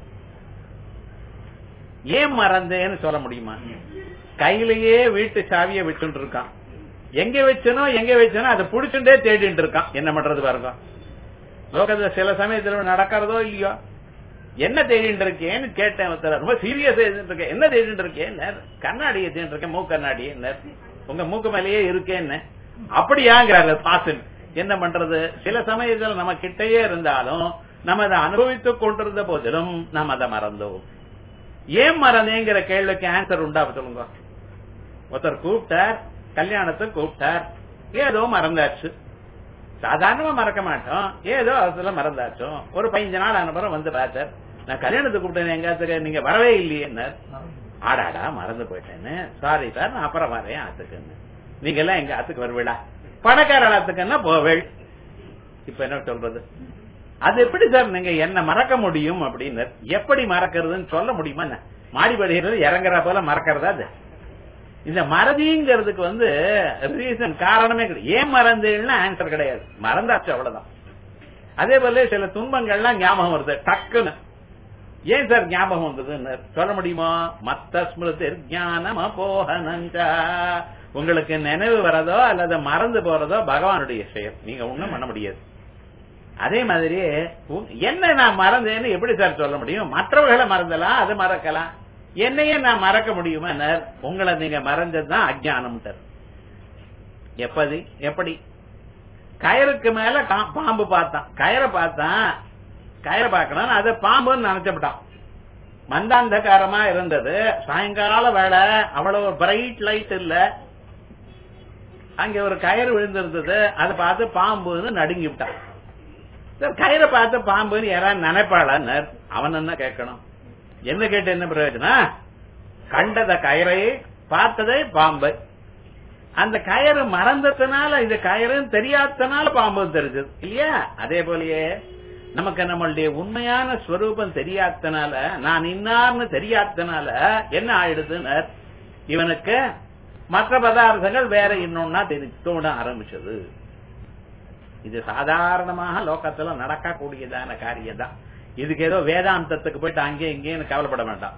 ஏன் மறந்தேன்னு சொல்ல முடியுமா கையிலேயே வீட்டு சாவியை விட்டுட்டு இருக்கான் எங்க வச்சனோ எங்க வச்சனோ அதை புடிச்சுட்டே தேடிட்டு இருக்கான் என்ன பண்றது பாருங்க லோகத்துல சில சமயத்துல நடக்கிறதோ இல்லையோ என்ன தேடிட்டு இருக்கேன்னு கேட்டேன் ஒருத்தர் ரொம்ப சீரியஸ் இருக்கேன் என்ன தேடிட்டு இருக்கேன் கண்ணாடியை தேடிட்டு இருக்கேன் மூக்கு கண்ணாடி உங்க மூக்கு மேலேயே இருக்கேன்னு அப்படியாங்கிறாரு பாசன் என்ன பண்றது சில சமயத்துல நம்ம கிட்டயே இருந்தாலும் நம்ம அதை அனுபவித்துக் கொண்டிருந்த போதிலும் நாம் அதை மறந்தோம் ஏன் மறந்தேங்கிற கேள்விக்கு ஆன்சர் உண்டா சொல்லுங்க ஒருத்தர் கூப்பிட்டார் கல்யாணத்துக்கு கூப்பிட்டார் ஏதோ மறந்தாச்சு சாதாரணமா மறக்க மாட்டோம் ஏதோ அவசர மறந்தாச்சும் ஒரு பதினஞ்சு நாள் அனுப்புறம் வந்து பார்த்தார் நான் கல்யாணத்துக்கு கூப்பிட்டேன் எங்காத்துக்கு நீங்க வரவே இல்லையே ஆடாடா மறந்து போயிட்டேன்னு சாரி சார் நான் அப்புறம் வரேன் ஆத்துக்குன்னு நீங்க எல்லாம் எங்க ஆத்துக்கு வருவீடா பணக்கார ஆத்துக்குன்னா போவேள் இப்ப என்ன சொல்றது அது எப்படி சார் நீங்க என்ன மறக்க முடியும் அப்படின்னு எப்படி மறக்கிறதுன்னு சொல்ல முடியுமா என்ன மாடி படிக்கிறது இறங்குற போல மறக்கிறதா அது இந்த மறதிங்கிறதுக்கு வந்து ரீசன் காரணமே கிடையாது ஏன் மறந்தேன்னா ஆன்சர் கிடையாது மறந்தாச்சு அவ்வளவுதான் அதே போல சில துன்பங்கள்லாம் ஞாபகம் வருது டக்குன்னு ஏன் சார் ஞாபகம் வந்ததுன்னு சொல்ல முடியுமா மத்த ஸ்மிருதி ஞானம் அப்போகனஞ்சா உங்களுக்கு நினைவு வரதோ அல்லது மறந்து போறதோ பகவானுடைய செயல் நீங்க ஒண்ணும் பண்ண முடியாது அதே மாதிரி என்ன நான் மறந்தேன்னு எப்படி சார் சொல்ல முடியும் மற்றவர்களை மறந்தலாம் அது மறக்கலாம் என்னையே நான் மறக்க முடியுமா உங்களை நீங்க மறந்ததுதான் அஜானம் எப்படி எப்படி கயருக்கு மேல பாம்பு பார்த்தான் கயரை பார்த்தான் கயரை பார்க்கணும் அதை பாம்புன்னு நினைச்சுட்டான் மந்தாந்தகாரமா இருந்தது சாயங்கால வேலை அவ்வளவு பிரைட் லைட் இல்ல அங்க ஒரு கயிறு விழுந்திருந்தது அதை பார்த்து பாம்புன்னு நடுங்கி விட்டான் சார் கயிறை பார்த்து பாம்புன்னு யாராவது நினைப்பாளன்னு அவன் என்ன கேட்கணும் என்ன கேட்டு என்ன பிரயோஜனம் கண்டத கயிறை பார்த்ததை பாம்பு அந்த கயிறு மறந்ததுனால இந்த கயிறுன்னு தெரியாதனால பாம்பு தெரிஞ்சது இல்லையா அதே போலயே நமக்கு நம்மளுடைய உண்மையான ஸ்வரூபம் தெரியாதனால நான் இன்னார்னு தெரியாதனால என்ன ஆயிடுதுன்னு இவனுக்கு மற்ற பதார்த்தங்கள் வேற இன்னொன்னா தோண ஆரம்பிச்சது இது சாதாரணமாக லோகத்துல நடக்கக்கூடியதான காரியம் தான் இதுக்கு ஏதோ வேதாந்தத்துக்கு போயிட்டு அங்கே இங்கேன்னு கவலைப்பட வேண்டாம்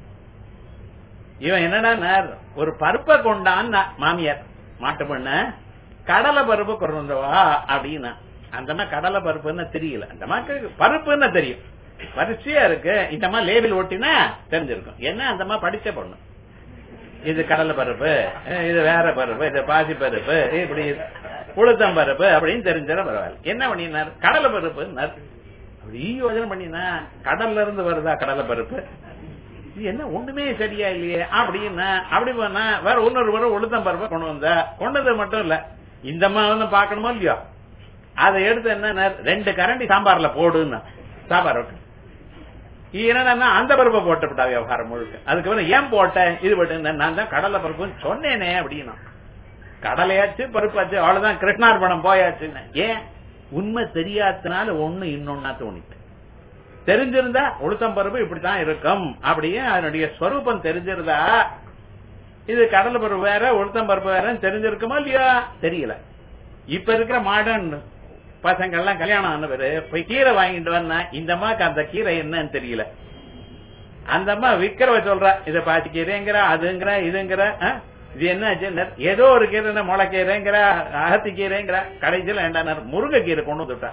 இவன் என்னடா ஒரு பருப்பை கொண்டான் மாமியார் மாட்டு பண்ண கடலை பருப்பு கொண்டு வா அப்படின்னா அந்த மாதிரி கடலை பருப்புன்னு தெரியல அந்த மாதிரி பருப்புன்னு தெரியும் வரிசையா இருக்கு இந்த மாதிரி லேபிள் ஒட்டினா தெரிஞ்சிருக்கும் என்ன அந்த மாதிரி படிச்ச பொண்ணு இது கடலை பருப்பு அஹ் இது வேற பருப்பு இது பாசி பருப்பு இப்படி உளுத்தம் பருப்பு அப்படின்னு தெரிஞ்சால பரவாயில்ல என்ன பண்ணினார் கடலை பருப்புன்னார் அப்படி யோஜனை பண்ணினா கடல்ல இருந்து வருதா கடலை பருப்பு இது என்ன ஒண்ணுமே சரியா இல்லையே அப்படின்னா அப்படி பண்ணா வேற இன்னொரு பருப்பு உளுத்தம் பருப்பை கொண்டு வந்தா கொண்டது மட்டும் இல்ல இந்த மாதிரி வந்து பாக்கணுமோ இல்லையோ அதை எடுத்து என்ன ரெண்டு கரண்டி சாம்பார்ல போடுன்னா சாம்பார் இருக்கு என்னன்னா அந்த பருப்பை போட்டுவிட்டா விவகாரம் முழுக்க அதுக்கு வந்து ஏன் போட்டேன் இது போட்டு நான் தான் கடலை பருப்புன்னு சொன்னேனே அப்படின்னா கடலையாச்சு பருப்பாச்சு அவ்வளவுதான் கிருஷ்ணார்பணம் போயாச்சுன்னு ஏன் உண்மை தெரியாதனால ஒண்ணு இன்னொன்னா தோணிட்டு தெரிஞ்சிருந்தா உளுத்தம் பருப்பு இப்படித்தான் இருக்கும் அப்படியே அதனுடைய ஸ்வரூபம் தெரிஞ்சிருந்தா இது கடலை பருப்பு வேற உளுத்தம் பருப்பு வேற தெரிஞ்சிருக்குமா இல்லையா தெரியல இப்ப இருக்கிற மாடர்ன் பசங்க எல்லாம் கல்யாணம் ஆனவர் போய் கீரை வாங்கிட்டு வந்தா இந்த அம்மாக்கு அந்த கீரை என்னன்னு தெரியல அந்த அம்மா விக்கிறவ சொல்றா இத பாத்தி கீரைங்கிற அதுங்கிற இதுங்கிற ஆ? இது என்ன ஆச்சு? ஏதோ ஒரு கீரை முளைக்கீரைங்கிற அகத்தி கீரைங்கிற கடைசியில் வேண்டாம் முருங்கைக்கீரை கொண்டு வந்துட்டா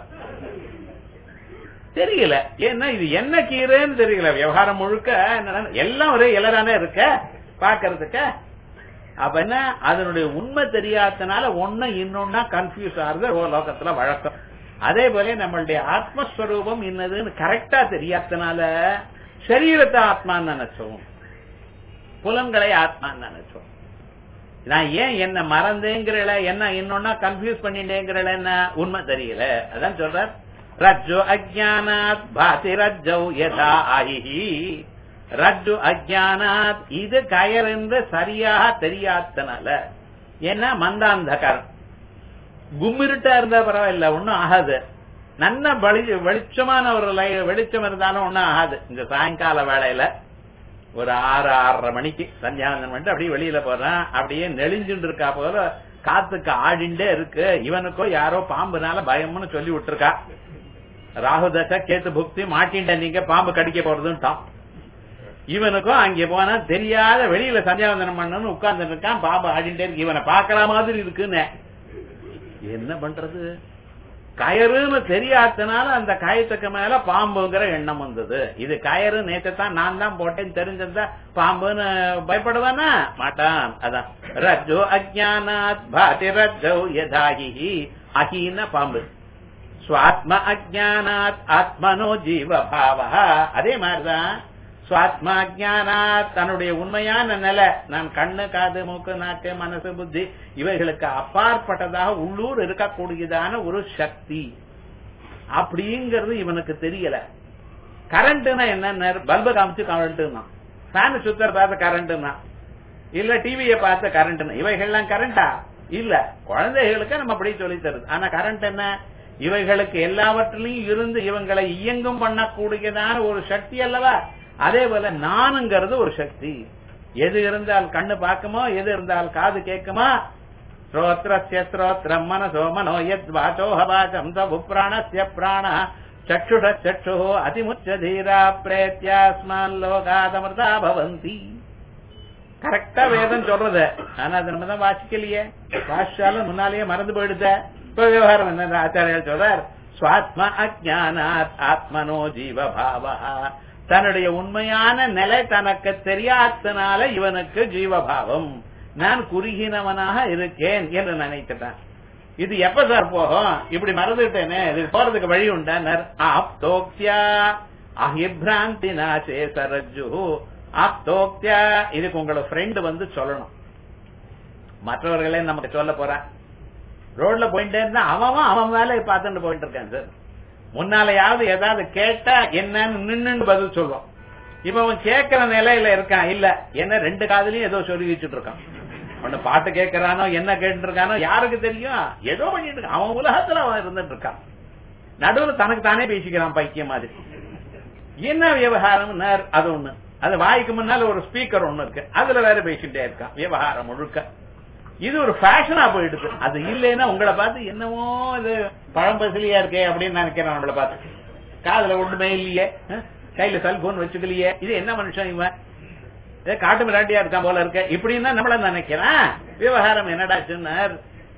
தெரியல ஏன்னா இது என்ன கீரைன்னு தெரியல விவகாரம் முழுக்க என்னன்னா, எல்லாம் ஒரே இலரானே இருக்க பாக்குறதுக்கு அப்ப என்ன அதனுடைய உண்மை தெரியாதனால ஒண்ணு இன்னொன்னா கன்ஃபியூஸ் ஆகுது ஓ லோகத்துல வழக்கம் அதே போல நம்மளுடைய ஆத்மஸ்வரூபம் என்னதுன்னு கரெக்டா தெரியாதனால சரீரத்தை ஆத்மான்னு நினைச்சோம் புலன்களை ஆத்மான்னு நினைச்சோம் நான் ஏன் என்ன மறந்தேங்கிறல என்ன இன்னொன்னா கன்ஃபியூஸ் பண்ணிட்டேங்கிறல என்ன உண்மை தெரியல அதான் சொல்றார் ரஜ்ஜு அஜானாத் பாதி ரஜ்ஜௌ யதா ஆஹி ரஜ்ஜு அஜானாத் இது கயர் என்று சரியாக தெரியாதனால ஏன்னா மந்தாந்தகாரம் கும்மிருட்டா இருந்தா பரவாயில்ல ஒண்ணும் ஆகாது நல்ல வெளி வெளிச்சமான ஒரு லை- வெளிச்சம் இருந்தாலும் ஒண்ணும் ஆகாது இந்த சாயங்கால வேளையில ஒரு ஆறு ஆறரை மணிக்கு சந்தியாவந்தனம் பண்ணிட்டு அப்படியே வெளியில போறான் அப்படியே நெளிஞ்சுட்டு இருக்கா போல காத்துக்கு ஆடிண்டே இருக்கு இவனுக்கோ யாரோ பாம்புனால பயம்னு சொல்லி விட்டுருக்கா ராகு தசை கேத்து புக்தி மாட்டின்ட நீங்க பாம்பு கடிக்க போறதுன்ட்டான் இவனுக்கும் அங்கே போனா தெரியாத வெளியில சந்தியாவந்தனம் பண்ணணும்னு உட்கார்ந்து இருக்கான் பாம்பு ஆடிண்டே இருக்கு இவனை பாக்குற மாதிரி இருக்குன்னு என்ன பண்றது கயறுன்னு தெரியாதனால அந்த கயத்துக்கு மேல பாம்புங்கிற எண்ணம் வந்தது இது கயறு நேற்று தான் நான் தான் போட்டேன்னு தெரிஞ்சிருந்தா பாம்புன்னு பயப்படுவானா மாட்டான் அதான் ரஜ்ஜோ அஜானாத் பாதி ரஜ்ஜோ யதாஹி அஹீன பாம்பு சுவாத்ம அஜானாத் ஆத்மனோ ஜீவ பாவா அதே மாதிரிதான் சுவாத்மா அஜானாத் தன்னுடைய உண்மையான நிலை நான் கண்ணு காது மூக்கு நாக்கு மனசு புத்தி இவைகளுக்கு அப்பாற்பட்டதாக உள்ளூர் இருக்கக்கூடியதான ஒரு சக்தி அப்படிங்கிறது இவனுக்கு தெரியல கரண்ட்னா என்ன பல்பு காமிச்சு கரண்ட்னா ஃபேன் சுத்தர பார்த்த கரண்ட்னா இல்ல டிவியை பார்த்த கரண்ட்னா இவைகள்லாம் கரண்டா இல்ல குழந்தைகளுக்கு நம்ம அப்படி சொல்லி தருது ஆனா கரண்ட் என்ன இவைகளுக்கு எல்லாவற்றிலையும் இருந்து இவங்களை இயங்கும் பண்ணக்கூடியதான ஒரு சக்தி அல்லவா அதே போல நானுங்கிறது ஒரு சக்தி எது இருந்தால் கண்ணு பார்க்குமோ எது இருந்தால் காது கேட்குமா ஸ்ரோத்ரஸ்ய ஸ்ரோத்ரம் மனசோ மனோ யத் வாச்சோஹ வாச்சம் தவு பிராணஸ்ய பிராண சक्षुष चक्षु அதிமுச்ச தீரா பிரேத்யாஸ்மான் லோகாதமிருதா பவந்தி கரெக்டா வேதம் சொல்றது ஆனா அது நம்ம தான் வாசிக்கலையே வாசிச்சாலும் முன்னாலேயே மறந்து போயிடுத இப்ப விவகாரம் என்ன ஆச்சாரியால் சொல்றார் சுவாத்ம அஜானாத் ஆத்மனோ ஜீவ பாவா தன்னுடைய உண்மையான நிலை தனக்கு தெரியாதனால இவனுக்கு ஜீவபாவம் நான் குறுகினவனாக இருக்கேன் என்று நினைத்துட்டான் இது எப்ப சார் போகும் இப்படி மறந்துட்டேனே இது போறதுக்கு வழி உண்டானர் ஆப்தோக்தியா அஹிபிராந்தி நாசே சரஜு ஆப்தோக்தியா இதுக்கு உங்களோட ஃப்ரெண்ட் வந்து சொல்லணும் மற்றவர்களே நமக்கு சொல்ல போறான் ரோட்ல போயிட்டே இருந்தா அவன் அவன் வேலையை பார்த்துட்டு போயிட்டு இருக்கான் சார் முன்னாலையாவது ஏதாவது கேட்டா என்னன்னு நின்னு பதில் சொல்லுவான் இப்ப அவன் கேட்கிற நிலையில இருக்கான் இல்ல என்ன ரெண்டு காதலையும் ஏதோ சொல்லி வச்சுட்டு இருக்கான் ஒண்ணு பாட்டு கேட்கறானோ என்ன கேட்டு இருக்கானோ யாருக்கு தெரியும் ஏதோ பண்ணிட்டு இருக்கான் அவன் உலகத்துல அவன் இருந்துட்டு இருக்கான் நடுவுல தனக்கு தானே பேசிக்கிறான் பைத்தியம் மாதிரி என்ன விவகாரம் அது ஒண்ணு அது வாய்க்கு முன்னால ஒரு ஸ்பீக்கர் ஒண்ணு இருக்கு அதுல வேற பேசிட்டே இருக்கான் விவகாரம் முழுக்க இது ஒரு ஃபேஷனா போயிடுது அது இல்லைன்னா உங்களை பார்த்து என்னமோ இது பழம்பசிலியா இருக்கே அப்படின்னு நினைக்கிறேன் நம்மளை பார்த்து காதுல ஒண்ணுமே இல்லையே அஹ், கையில செல்போன் வச்சுக்கலையே இது என்ன மனுஷன் இவன் ஏ, காட்டு மிராண்டியா இருக்கான் போல இருக்க இப்படின்னா நம்மள நினைக்கிறான் விவகாரம் என்னடாச்சுன்னு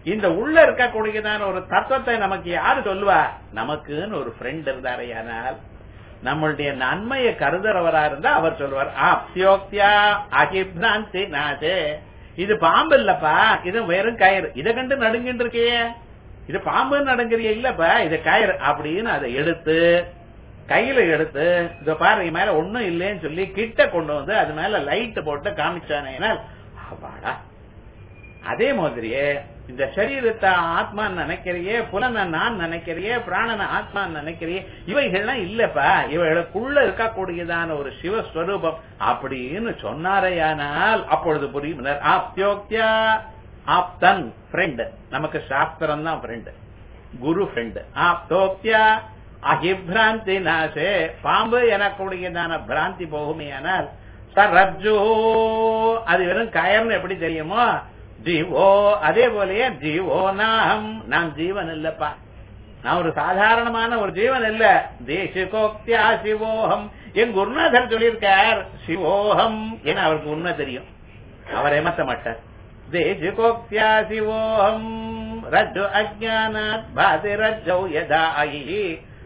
இந்த உள்ள இருக்கக்கூடியதான ஒரு தத்துவத்தை நமக்கு யாரு சொல்லுவா நமக்குன்னு ஒரு ஃப்ரெண்ட் இருந்தாரையானால் நம்மளுடைய நன்மையை கருதுறவரா இருந்தா அவர் சொல்லுவார் ஆப்தியோக்தியா அகிப்ராந்தி நாசே இது பாம்பு இல்லப்பா இது வெறும் கயிறு இதை கண்டு நடுங்கிட்டு இருக்கியே இது பாம்பு நடுங்கிறிய இல்லப்பா இது கயிறு அப்படின்னு அதை எடுத்து கையில எடுத்து இத பாரு மேல ஒண்ணும் இல்லைன்னு சொல்லி கிட்ட கொண்டு வந்து அது மேல லைட் போட்டு காமிச்சானே அப்பாடா அதே மாதிரியே இந்த சரீரத்தை ஆத்மான்னு நினைக்கிறியே புலனை நான் நினைக்கிறியே பிராணனை ஆத்மான்னு நினைக்கிறியே இவைகள்லாம் இல்லப்பா இவைகளுக்குள்ள இருக்கக்கூடியதான ஒரு சிவஸ்வரூபம் அப்படின்னு சொன்னாரையானால் அப்பொழுது புரியும் ஆப்தியோக்தியா ஆப்தன் ஃப்ரெண்ட் நமக்கு சாஸ்திரம் தான் ஃப்ரெண்ட் குரு ஃப்ரெண்ட் ஆப்தோக்தியா அகிபிராந்தி நாசே பாம்பு எனக்கூடியதான பிராந்தி போகுமையானால் சரஜோ அது வெறும் கயர்னு எப்படி தெரியுமோ ஜீவோ அதே போலயே ஜீவோ நாம் நான் ஜீவன் இல்லப்பா நான் ஒரு சாதாரணமான ஒரு ஜீவன் இல்ல தேசிகோக்தியா சிவோகம் என் குருநாதர் சொல்லியிருக்கார் சிவோகம் என அவருக்கு உண்மை தெரியும் அவர் ஏமாத்த மாட்டார் தேசிகோக்தியா சிவோகம் ரஜ்ஜு அஜானாத் பாதி ரஜ்ஜௌ யதா அயி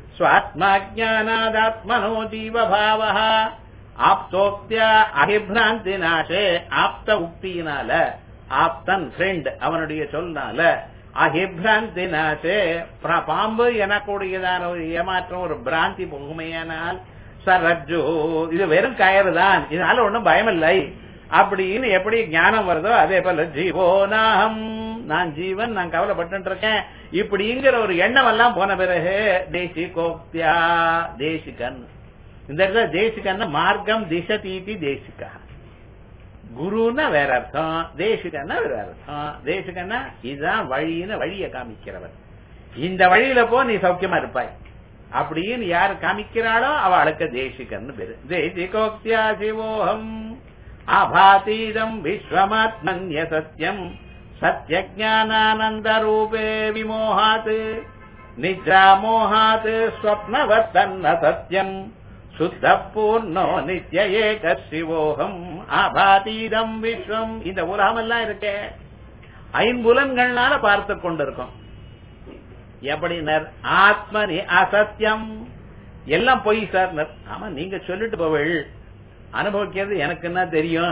ஸ்வாத்மாஜானாதாத்மனோ ஜீவபாவா ஆப்தோக்தியா அபிபிராந்தி நாசே ஆப்த உக்தியினால ஆப்தன் ஃப்ரெண்ட் அவனுடைய சொல்னால அஹிபிராந்தி நாசே பாம்பு எனக்கூடியதான ஒரு ஏமாற்றம் ஒரு பிராந்தி பொகுமையானால் சரஜு இது வெறும் கயறு தான் இதனால ஒண்ணும் பயமில்லை அப்படின்னு எப்படி ஞானம் வருதோ அதே போல ஜீவோனாகம் நான் ஜீவன் நான் கவலைப்பட்டு இருக்கேன் இப்படிங்கிற ஒரு எண்ணம் எல்லாம் போன பிறகு தேசிகோக்தியா தேசிகன் இந்த இடத்துல தேசிகன்னா மார்க்கம் திச தீதி தேசிகா குருன்னா வேற அர்த்தம் தேசிகன்னா வேற அர்த்தம் தேசிகன்னா இதுதான் வழின்னு வழிய காமிக்கிறவர் இந்த வழியில போ நீ சௌக்கியமா இருப்பாய் அப்படின்னு யாரு காமிக்கிறாளோ அவளுக்கு தேசிகன்னு பேரு தேசிகோக்தியா சிவோகம் ஆபாதீதம் விஸ்வமாத்மன்ய சத்தியம் சத்யஜானானந்த ரூபே விமோகாத் நித்ரா மோகாத் ஸ்வப்னவத்தன்ன சத்யம் சுத்த பூர்ணோ நித்ய ஏக சிவோகம் ஆபாதீதம் விஸ்வம் இந்த உலகம் எல்லாம் இருக்கே ஐம்புலன்கள்னால பார்த்து கொண்டிருக்கோம் எப்படினர் ஆத்மனி அசத்தியம் எல்லாம் பொய் சார் ஆமா நீங்க சொல்லிட்டு போவள் அனுபவிக்கிறது எனக்கு என்ன தெரியும்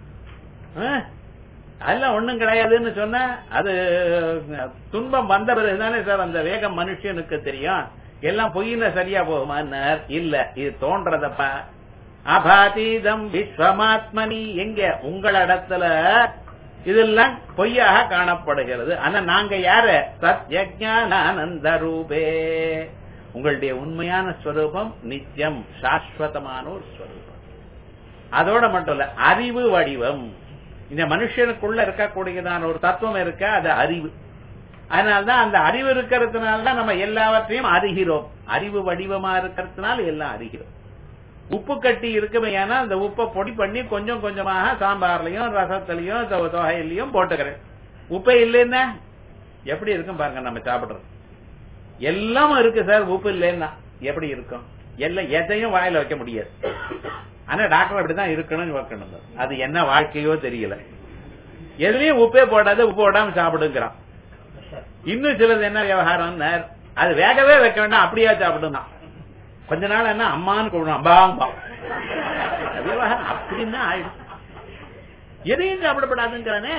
அதெல்லாம் ஒண்ணும் கிடையாதுன்னு சொன்ன அது துன்பம் வந்த பிறகுதானே சார் அந்த வேகம் மனுஷனுக்கு தெரியும் எல்லாம் பொய்யின சரியா போகுமான்னார் இல்ல இது தோன்றதப்பா அபாதீதம் விஸ்வமாத்மனி எங்க உங்களிடத்துல இதெல்லாம் பொய்யாக காணப்படுகிறது ஆனா நாங்க யாரு சத்யஜானந்த ரூபே உங்களுடைய உண்மையான ஸ்வரூபம் நித்தியம் சாஸ்வதமான ஒரு ஸ்வரூபம் அதோட மட்டும் இல்ல அறிவு வடிவம் இந்த மனுஷனுக்குள்ள இருக்கக்கூடியதான ஒரு தத்துவம் இருக்க அது அறிவு அதனால்தான் அந்த அறிவு இருக்கிறதுனால நம்ம எல்லாவற்றையும் அறிகிறோம் அறிவு வடிவமா இருக்கிறதுனால எல்லாம் அறிகிறோம் உப்பு கட்டி இருக்குமே ஏன்னா அந்த உப்பை பொடி பண்ணி கொஞ்சம் கொஞ்சமாக சாம்பார்லயும் ரசத்திலையும் தொகையிலையும் போட்டுக்கிறேன் உப்பே இல்லைன்னா எப்படி இருக்கும் பாருங்க நம்ம சாப்பிடுறது எல்லாம் இருக்கு சார் உப்பு இல்லைன்னா எப்படி இருக்கும் எல்லாம் எதையும் வாயில வைக்க முடியாது ஆனா டாக்டர் அப்படிதான் இருக்கணும்னு வைக்கணும் அது என்ன வாழ்க்கையோ தெரியல எதுலயும் உப்பே போடாத உப்பு போடாம சாப்பிடுங்கிறான் இன்னும் சிலது என்ன விவகாரம் அது வேகவே வைக்க வேண்டாம் அப்படியே சாப்பிடுங்க கொஞ்ச நாள் என்ன அம்மான்னு கூப்பிடணும் அம்பாம்பா விவகாரம் அப்படின்னா ஆயிடும் எதையும் சாப்பிடப்படாதுங்கிறானே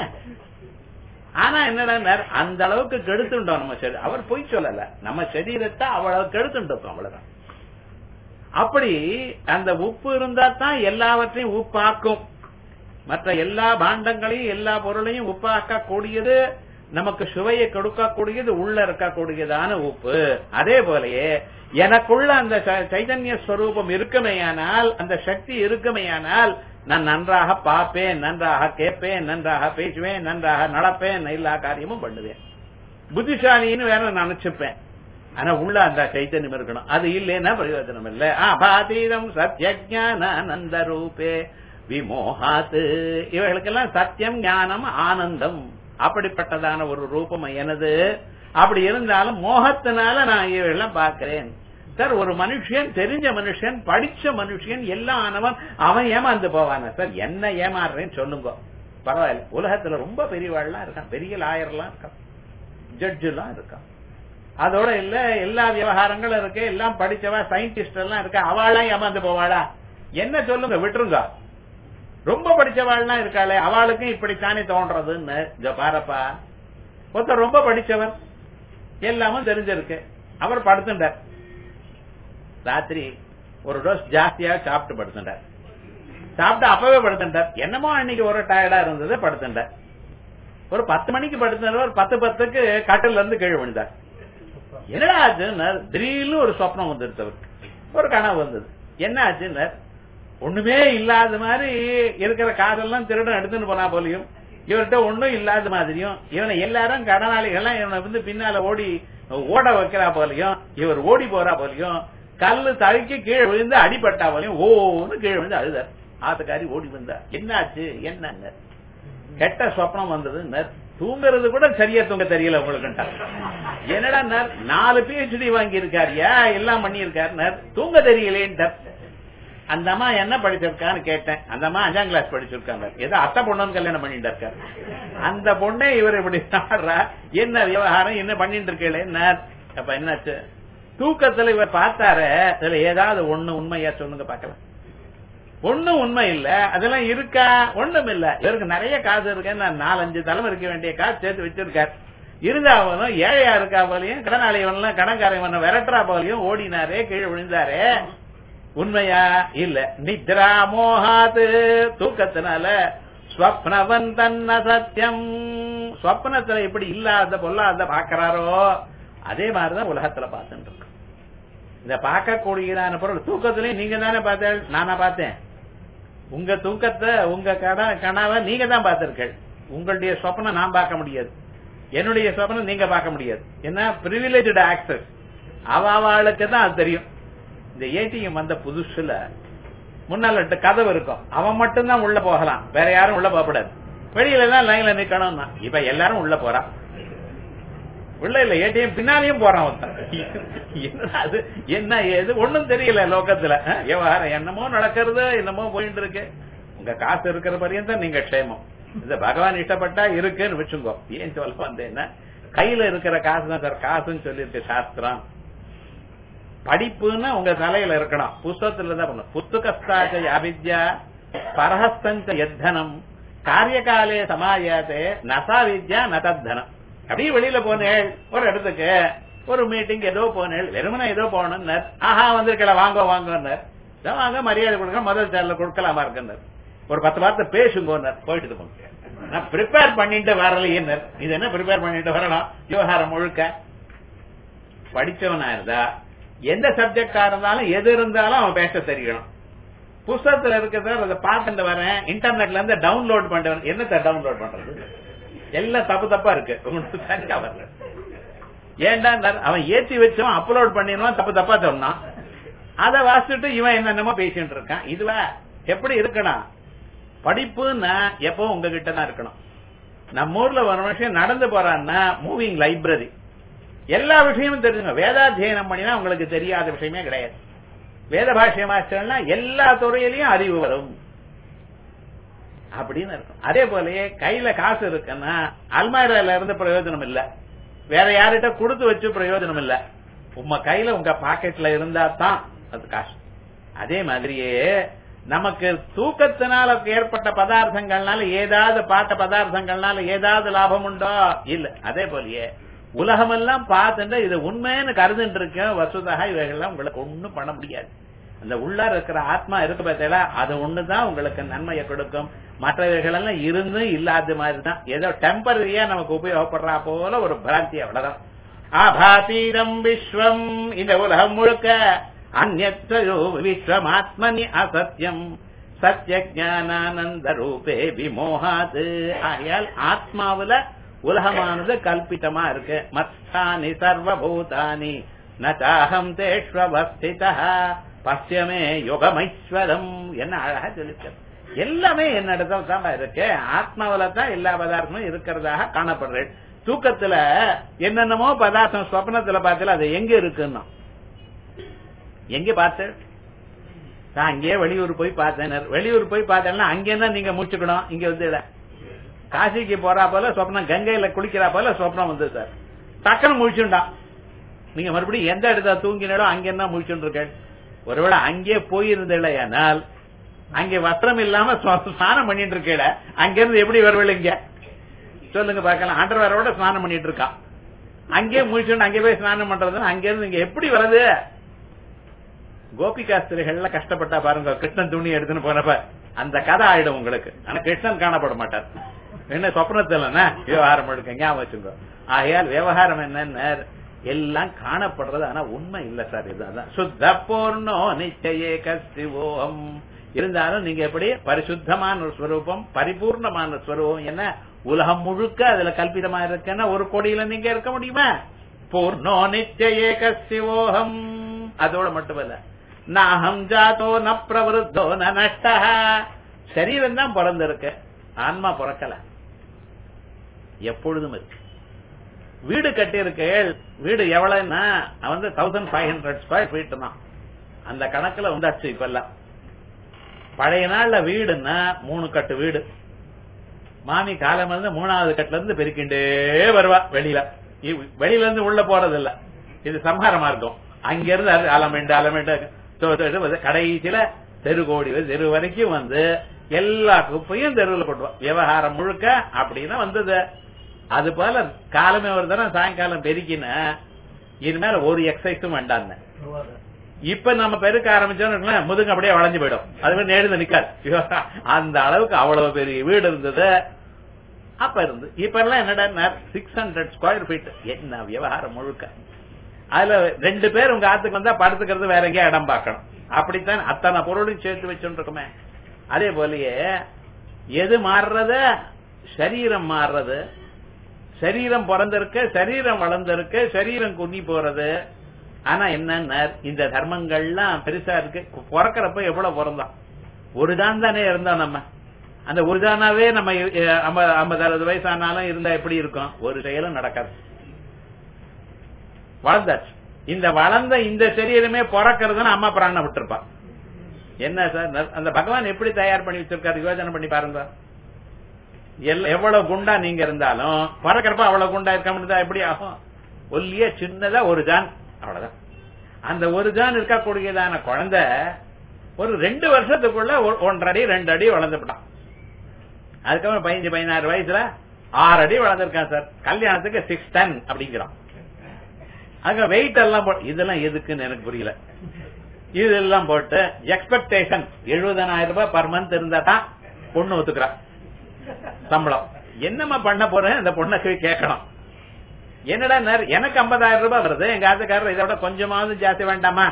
ஆனா என்னடா அந்த அளவுக்கு கெடுத்துட்டோம் நம்ம சரி அவர் பொய் சொல்லல நம்ம சரீரத்தை அவ்வளவு கெடுத்துட்டோம் அவ்வளவுதான் அப்படி அந்த உப்பு இருந்தா தான் எல்லாவற்றையும் உப்பாக்கும் மற்ற எல்லா பாண்டங்களையும் எல்லா பொருளையும் உப்பாக்க கூடியது நமக்கு சுவையை கொடுக்கக்கூடியது உள்ள இருக்கக்கூடியதான உப்பு அதே போலயே எனக்குள்ள அந்த சைதன்ய ஸ்வரூபம் இருக்குமேயானால் அந்த சக்தி இருக்குமேயானால் நான் நன்றாக பார்ப்பேன் நன்றாக கேட்பேன் நன்றாக பேசுவேன் நன்றாக நடப்பேன் எல்லா காரியமும் பண்ணுவேன் புத்திசாலின்னு வேற நினைச்சுப்பேன் ஆனா உள்ள அந்த சைத்தன்யம் இருக்கணும் அது இல்லைன்னா பிரயோஜனம் இல்ல ஆபாதீதம் சத்யஜானந்த ரூபே விமோகாத்து இவர்களுக்கெல்லாம் சத்தியம் ஞானம் ஆனந்தம் அப்படிப்பட்டதான ஒரு ரூபம் எனது அப்படி இருந்தாலும் மோகத்தினால நான் இவையெல்லாம் பார்க்கிறேன் சார் ஒரு மனுஷன் தெரிஞ்ச மனுஷன் படிச்ச மனுஷன் எல்லாம் ஆனவன் அவன் ஏமாந்து போவான சார் என்ன ஏமாறுறேன்னு சொல்லுங்க பரவாயில்ல உலகத்துல ரொம்ப பெரியவாள்லாம் இருக்கான் பெரிய லாயர்லாம் இருக்கான் ஜட்ஜ் எல்லாம் இருக்கா அதோட இல்ல எல்லா விவகாரங்களும் இருக்கு எல்லாம் படிச்சவா சயின்டிஸ்ட் எல்லாம் இருக்கா அவளாம் ஏமாந்து போவாளா என்ன சொல்லுங்க விட்டுருங்க ரொம்ப படிச்சவாள்லாம் இருக்காளே அவளுக்கும் இப்படித்தானே தோன்றதுன்னு இதோ பாரப்பா ஒருத்தர் ரொம்ப படிச்சவர் எல்லாமும் தெரிஞ்சிருக்கு அவர் படுத்துட்டார் ராத்திரி ஒரு டோஸ் ஜாஸ்தியா சாப்பிட்டு படுத்துட்டார் சாப்பிட்டு அப்பவே படுத்துட்டார் என்னமோ அன்னைக்கு ஒரு டயர்டா இருந்தது படுத்துட்டார் ஒரு பத்து மணிக்கு படுத்தார் ஒரு பத்து பத்துக்கு கட்டில இருந்து கீழே விழுந்தார் என்னடா ஆச்சுன்னா திடீர்னு ஒரு சொப்னம் வந்துருச்சு அவருக்கு ஒரு கனவு வந்தது என்ன ஆச்சுன்னா ஒண்ணுமே இல்லாத மாதிரி இருக்கிற காதெல்லாம் திருடன் எடுத்துன்னு போனா போலியும் இவர்கிட்ட ஒண்ணும் இல்லாத மாதிரியும் இவனை எல்லாரும் கடனாளிகள்லாம் இவனை வந்து பின்னால ஓடி ஓட வைக்கிறா போலியும் இவர் ஓடி போறா போலியும் கல்லு தழுக்கி கீழே விழுந்து அடிபட்டா போலியும் ஓன்னு கீழே விழுந்து அழுதார் ஆத்துக்காரி ஓடி வந்தா என்னாச்சு என்னங்க கெட்ட சொப்னம் வந்தது தூங்குறது கூட சரியா தூங்க தெரியல உங்களுக்கு என்னடா நாலு பிஹெச்டி வாங்கி இருக்காருயா எல்லாம் பண்ணி இருக்காரு தூங்க தெரியலேன்ட்டார் அந்த அம்மா என்ன படிச்சிருக்கான்னு கேட்டேன் அந்த அம்மா அஞ்சாம் கிளாஸ் படிச்சிருக்காங்க ஏதோ அத்தை பொண்ணுன்னு கல்யாணம் பண்ணிட்டு இருக்காரு அந்த பொண்ணே இவர் இப்படி ஆடுறா என்ன விவகாரம் என்ன பண்ணிட்டு இருக்கேன் அப்ப என்னாச்சு தூக்கத்துல இவர் பார்த்தாரு அதுல ஏதாவது ஒண்ணு உண்மையா சொல்லுங்க பாக்கலாம் ஒண்ணும் உண்மை இல்ல அதெல்லாம் இருக்கா ஒண்ணும் இல்ல இவருக்கு நிறைய காசு இருக்கு நான் நாலஞ்சு தலைமை இருக்க வேண்டிய காசு சேர்த்து வச்சிருக்காரு இருந்தாவனும் ஏழையா இருக்கா போலையும் கடனாளிவன்லாம் கடன்காரவன் விரட்டுறா போலையும் ஓடினாரே கீழே விழுந்தாரே உண்மையா இல்ல நித்ரா மோகாது தூக்கத்தினால ஸ்வப்னவன் தன்ன சத்தியம் ஸ்வப்னத்துல எப்படி இல்லாத பொல்லாத பாக்குறாரோ அதே மாதிரிதான் உலகத்துல பார்த்துட்டு இருக்கு இந்த பார்க்கக்கூடியதான பொருள் தூக்கத்திலையும் நீங்க தானே பார்த்தேன் நானா பார்த்தேன் உங்க தூக்கத்தை உங்க கட கனவை நீங்க தான் பார்த்திருக்கள் உங்களுடைய சொப்னம் நான் பார்க்க முடியாது என்னுடைய சொப்னம் நீங்க பார்க்க முடியாது என்ன பிரிவிலேஜ்டு ஆக்சஸ் அவளுக்கு தான் அது தெரியும் இந்த ஏடிஎம் வந்த புதுசுல முன்னால கதவு இருக்கும் அவன் மட்டும்தான் உள்ள போகலாம் வேற யாரும் உள்ள போகக்கூடாது வெளியில தான் லைன்ல நிக்கணும் இப்ப எல்லாரும் உள்ள போறான் உள்ள இல்ல ஏடிஎம் பின்னாலேயும் போறான் என்னடா அது என்ன ஏது ஒண்ணும் தெரியல லோகத்துல விவகாரம் என்னமோ நடக்கிறது என்னமோ போயிட்டு இருக்கு உங்க காசு இருக்கிற பரியந்தம் நீங்க க்ஷேமம் இந்த பகவான் இஷ்டப்பட்டா இருக்குன்னு வச்சுக்கோ ஏன் சொல்ல வந்தேன்னா கையில இருக்கிற காசு தான் சார் காசுன்னு சொல்லியிருக்கு சாஸ்திரம் படிப்புன்னு உங்க தலையில இருக்கணும் புஸ்தகத்துல தான் பண்ணணும் புத்துகஸ்தாச்ச அவித்யா பரஹஸ்தஞ்ச எத்தனம் காரியகாலே சமாயாத்தே நசா வித்யா நதத்தனம் அப்படியே வெளியில போனேள் ஒரு இடத்துக்கு ஒரு மீட்டிங் ஏதோ போனேள் வெறுமனே ஏதோ போகணும் ஆஹா வந்திருக்கல வாங்க வாங்க வாங்க மரியாதை கொடுக்க முதல் சேர்ல கொடுக்கலாமா இருக்குனர் ஒரு பத்து வார்த்தை பேசுங்க போயிட்டு போங்க நான் ப்ரிப்பேர் பண்ணிட்டு வரலையே இது என்ன ப்ரிப்பேர் பண்ணிட்டு வரணும் விவகாரம் முழுக்க படிச்சவனா இருந்தா எந்த சப்ஜெக்டா இருந்தாலும் எது இருந்தாலும் அவன் பேச தெரியணும் புஸ்தகத்துல இருக்கிறத அதை பார்த்துட்டு வரேன் இன்டர்நெட்ல இருந்து டவுன்லோட் பண்றேன் என்னத்த டவுன்லோட் பண்றது எல்லாம் தப்பு தப்பா இருக்கு உங்களுக்கு சரியா வரல ஏன்டா அவன் ஏத்தி வச்சவன் அப்லோட் பண்ணிடுவான் தப்பு தப்பா சொன்னான் அதை வாசிச்சுட்டு இவன் என்னென்னமோ பேசிட்டு இருக்கான் இதுவ எப்படி இருக்கணும் படிப்புன்னா எப்பவும் உங்ககிட்ட தான் இருக்கணும் நம்ம ஊர்ல ஒரு விஷயம் நடந்து போறான்னா மூவிங் லைப்ரரி எல்லா விஷயமும் தெரிஞ்சுங்க வேதாத்தியனம் பண்ணினா உங்களுக்கு தெரியாத விஷயமே கிடையாது வேத பாஷ்ய மாஸ்டர்னா எல்லா துறையிலையும் அறிவு வரும் அப்படின்னு இருக்கும் அதே போலயே கையில காசு இருக்குன்னா அல்மாரில இருந்து பிரயோஜனம் இல்ல வேற யார்கிட்ட கொடுத்து வச்சு பிரயோஜனம் இல்ல உங்க கையில உங்க பாக்கெட்ல இருந்தா தான் அது காசு அதே மாதிரியே நமக்கு தூக்கத்தினால ஏற்பட்ட பதார்த்தங்கள்னால ஏதாவது பாட்ட பதார்த்தங்கள்னால ஏதாவது லாபம் உண்டோ இல்ல அதே போலயே உலகமெல்லாம் பார்த்துட்டு இது உண்மைன்னு கருதுட்டு இருக்கேன் வசுதாக இவைகள்லாம் உங்களுக்கு ஒண்ணும் பண்ண முடியாது அந்த உள்ளார இருக்கிற ஆத்மா இருக்கு பார்த்தீங்களா அது ஒண்ணுதான் உங்களுக்கு நன்மையை கொடுக்கும் மற்றவைகள் எல்லாம் இருந்து இல்லாத மாதிரி தான் ஏதோ டெம்பரரியா நமக்கு உபயோகப்படுறா போல ஒரு பிராந்தி அவ்வளவுதான் ஆபாதீரம் விஸ்வம் இந்த உலகம் முழுக்க அந்நோ விஸ்வமாத்மனி அசத்தியம் சத்திய ஜானானந்த ரூபே விமோகாது ஆகையால் ஆத்மாவுல உலகமானது கல்பித்தமா இருக்கு மத்தானி சர்வபூதானி நச்சாகம் தேஷ்வஸ்தித பசியமே யுகமைஸ்வரம் என்ன அழகா சொல்லிருக்க எல்லாமே என்னிடத்துல தான் இருக்கு ஆத்மாவில தான் எல்லா பதார்த்தமும் இருக்கிறதாக காணப்படுறேன் தூக்கத்துல என்னென்னமோ பதார்த்தம் சொப்னத்துல பார்த்தல அது எங்க இருக்குன்னா எங்க பார்த்து நான் அங்கேயே வெளியூர் போய் பார்த்தேன் வெளியூர் போய் பார்த்தேன்னா அங்கே தான் நீங்க முடிச்சுக்கணும் இங்க வந்து காசிக்கு போறா போல சொப்னம் கங்கையில குளிக்கிறா போல சொப்னம் வந்து சார் டக்குன்னு முழிச்சுண்டான் நீங்க மறுபடியும் எந்த இடத்துல தூங்கினாலும் அங்க என்ன முழிச்சுட்டு இருக்க ஒருவேளை அங்கே போயிருந்தேனால் அங்கே வஸ்திரம் இல்லாம ஸ்வ- ஸ்நானம் பண்ணிட்டு இருக்கேட அங்க இருந்து எப்படி வருவல இங்க சொல்லுங்க பார்க்கலாம் அண்டர்வேரோட ஸ்நானம் பண்ணிட்டு இருக்கான் அங்கே முழிச்சுண்டு அங்கே போய் ஸ்நானம் பண்றதுன்னா அங்க இருந்து இங்க எப்படி வருது கோபிகாஸ்திரிகள்ல கஷ்டப்பட்டா பாருங்க கிருஷ்ணன் துணி எடுத்துன்னு போனப்ப அந்த கதை ஆயிடும் உங்களுக்கு ஆனா கிருஷ்ணன் காணப்பட மாட்டார் என்ன சொப்னத்துல விவகாரம் எடுக்க ஞாபகம் வச்சுங்க ஆகையால் விவகாரம் என்னன்னு எல்லாம் காணப்படுறது ஆனா உண்மை இல்ல சார் இதுதான் சுத்த பூர்ணோ நிச்சயே கஸ்திவோம் இருந்தாலும் நீங்க எப்படி பரிசுத்தமான ஒரு ஸ்வரூபம் பரிபூர்ணமான ஸ்வரூபம் என்ன உலகம் முழுக்க அதுல கல்பிதமா இருக்குன்னா ஒரு கோடியில நீங்க இருக்க முடியுமா பூர்ணோ நிச்சயே கஸ்திவோகம் அதோட மட்டுமல்ல நாகம் ஜாதோ ந பிரவருத்தோ ந நஷ்ட சரீரம் தான் பிறந்திருக்கு ஆன்மா பிறக்கல எப்பொழுதும் இருக்கு வீடு கட்டி வீடு எவ்வளவுன்னா வந்து thousand five hundred square feet தான் அந்த கணக்குல வந்தாச்சு இப்ப எல்லாம் பழைய நாள்ல வீடுன்னா மூணு கட்டு வீடு மாமி காலம் வந்து மூணாவது கட்டுல இருந்து பெருக்கிண்டே வருவா வெளியில இ- வெளியில இருந்து உள்ள போறது இல்ல இது சம்ஹாரமா இருக்கும் அங்க இருந்து அது அலமெண்டு அலமெண்டு தொ- தொ- இது வந்து கடைசியில தெரு கோடி வரை- தெரு வரைக்கும் வந்து எல்லா குப்பையும் தெருவில் கொண்டு வா. விவகாரம் முழுக்க அப்படின்னா வந்தது அது போல காலமே ஒரு தடவை சாயங்காலம் பெருக்கின இனிமேல ஒரு எக்ஸசைஸும் வேண்டாம் இப்ப நம்ம பெருக்க ஆரம்பிச்சோம்னு முதுகு அப்படியே வளைஞ்சு போயிடும் அது மாதிரி நேர்ந்து நிக்காது அந்த அளவுக்கு அவ்வளவு பெரிய வீடு இருந்தது அப்ப இருந்து இப்ப எல்லாம் என்னடா சிக்ஸ் ஹண்ட்ரட் ஸ்கொயர் ஃபீட் என்ன விவகாரம் முழுக்க அதுல ரெண்டு பேர் உங்க ஆத்துக்கு வந்தா படுத்துக்கிறது வேற எங்கேயா இடம் பார்க்கணும் அப்படித்தான் அத்தனை பொருளையும் சேர்த்து வச்சுட்டு இருக்கோமே அதே போலயே எது மாறுறது சரீரம் மாறுறது சரீரம் பிறந்திருக்கு சரீரம் வளர்ந்திருக்கு சரீரம் குன்னி போறது ஆனா என்னன்னா இந்த தர்மங்கள்லாம் பெருசா இருக்கு பிறக்கிறப்ப எவ்வளவு பிறந்தோம் ஒரு தான் தானே இருந்தோம் நம்ம அந்த ஒரு தானாவே நம்ம அஹ், ஐம்பது ஐம்பது அறுபது வயசு ஆனாலும் இருந்தா எப்படி இருக்கும் ஒரு செயலும் நடக்காது வளர்ந்தாச்சு இந்த வளர்ந்த இந்த சரீரமே பிறக்கிறதுன்னு அம்மா பிராணம் விட்டுருப்பா என்ன சார் ந- அந்த பகவான் எப்படி தயார் பண்ணி வச்சிருக்காரு யோசனை பண்ணி பாருங்க எல்ல- எவ்வளவு குண்டா நீங்க இருந்தாலும் பிறக்கிறப்ப அவ்வளவு குண்டா இருக்க முடியுதா எப்படி ஆகும் ஒல்லிய சின்னதா ஒரு ஜான் அவ்வளவுதான் அந்த ஒரு ஜான் இருக்கக்கூடியதான குழந்தை ஒரு ரெண்டு வருஷத்துக்குள்ள ஒ- ஒன்றரை அடி ரெண்டு அடி வளர்ந்துட்டான் அதுக்கப்புறம் பதினஞ்சு பதினாறு வயசுல ஆறு அடி வளர்ந்துருக்கான் சார் கல்யாணத்துக்கு சிக்ஸ் டன் அப்படிங்கிறான் அங்க வெயிட் எல்லாம் போ- இதெல்லாம் எதுக்குன்னு எனக்கு புரியல இதெல்லாம் போட்டு எக்ஸ்பெக்டேஷன் எழுபதனாயிரம் ரூபாய் பர் மந்த் இருந்தா தான் பொண்ணு ஒத்துக்கிறா சம்பளம் என்னம்மா பண்ண போறேன் அந்த பொண்ணை போய் கேட்கணும் என்னடா நேர்- எனக்கு 50000 ரூபாய் வருது எங்க ஆத்துக்காரர் இதை விட கொஞ்சமாவது ஜாஸ்தி வேண்டாமா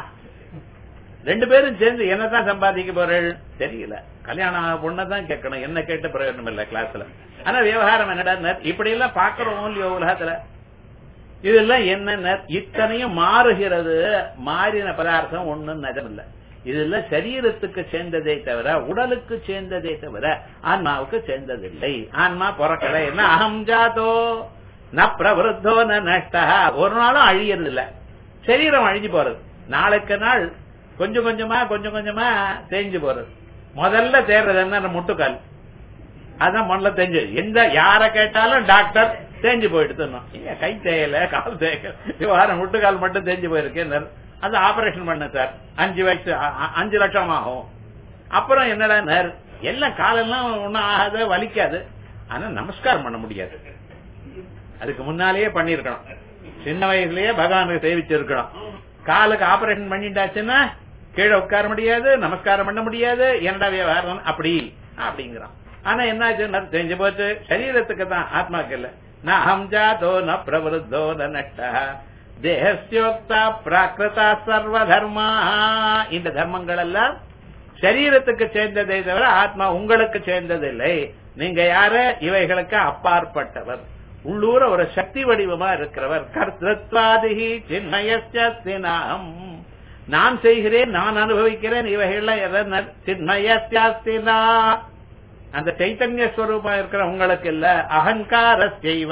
ரெண்டு பேரும் சேர்ந்து என்னதான் சம்பாதிக்க போறேள் தெரியல கல்யாணம் ஆன பொண்ணை தான் கேட்கணும் என்ன கேட்டு பிரயோஜனம் இல்ல கிளாஸ்ல ஆனா விவகாரம் என்னடா நேர், இப்படி எல்லாம் பாக்குறோம் இல்லையோ உலகத்துல இதெல்லாம் என்னென்ன இத்தனையும் மாறுகிறது மாறின பதார்த்தம் ஒண்ணும் நிஜம் இல்ல இதெல்லாம் சரீரத்துக்கு சேர்ந்ததே தவிர உடலுக்கு சேர்ந்ததே தவிர ஆன்மாவுக்கு சேர்ந்ததில்லை ஆன்மா பிறக்கல என்ன அகம் ஜாதோ ந பிரவருத்தோ ந நஷ்டா ஒரு நாளும் அழியறது இல்ல சரீரம் அழிஞ்சு போறது நாளுக்கு நாள் கொஞ்சம் கொஞ்சமா கொஞ்சம் கொஞ்சமா தேஞ்சு போறது முதல்ல தேர்றது என்ன முட்டுக்கால் அதான் மண்ல தேஞ்சு எந்த யார கேட்டாலும் டாக்டர் தேஞ்சு போயிட்டு கை தேயல கால் தேயல விவகாரம் முட்டுக்கால் மட்டும் தேஞ்சு போயிருக்கு அது ஆபரேஷன் பண்ண சார் அஞ்சு வயசு அ- அ- அஞ்சு லட்சம் ஆகும் அப்புறம் என்னடா நேர் எல்லாம் காலெல்லாம் ஒண்ணும் ஆகாது வலிக்காது ஆனா நமஸ்காரம் பண்ண முடியாது அதுக்கு முன்னாலேயே பண்ணிருக்கணும் சின்ன வயசுலயே பகவானுக்கு சேவிச்சிருக்கணும் காலுக்கு ஆபரேஷன் பண்ணிட்டாச்சுன்னா கீழே உட்கார முடியாது நமஸ்காரம் பண்ண முடியாது என்னடா விவகாரம் அப்படி அப்படிங்கிறான் ஆனா என்னாச்சு தெரிஞ்சு போச்சு சரீரத்துக்கு தான் ஆத்மாக்கு இல்ல ந அகம் ஜாதோ ந பிரவருத்தோ ந நஷ்டா தேகஸ்யோக்தா பிராகிருதா சர்வ தர்மா இந்த தர்மங்கள் எல்லாம் சரீரத்துக்கு சேர்ந்ததை தவிர ஆத்மா உங்களுக்கு சேர்ந்ததில்லை நீங்க யாரு இவைகளுக்கு அப்பாற்பட்டவர் உள்ளூர ஒரு சக்தி வடிவமா இருக்கிறவர் கர்த்தத்வாதிகி சின்மயஸ்தினாம் நான் செய்கிறேன் நான் அனுபவிக்கிறேன் இவைகள்லாம் எதனால் சின்மயஸ்தினா அந்த சைத்தன்ய ஸ்வரூபம் இருக்கிற உங்களுக்கு இல்ல அகங்கார செய்வ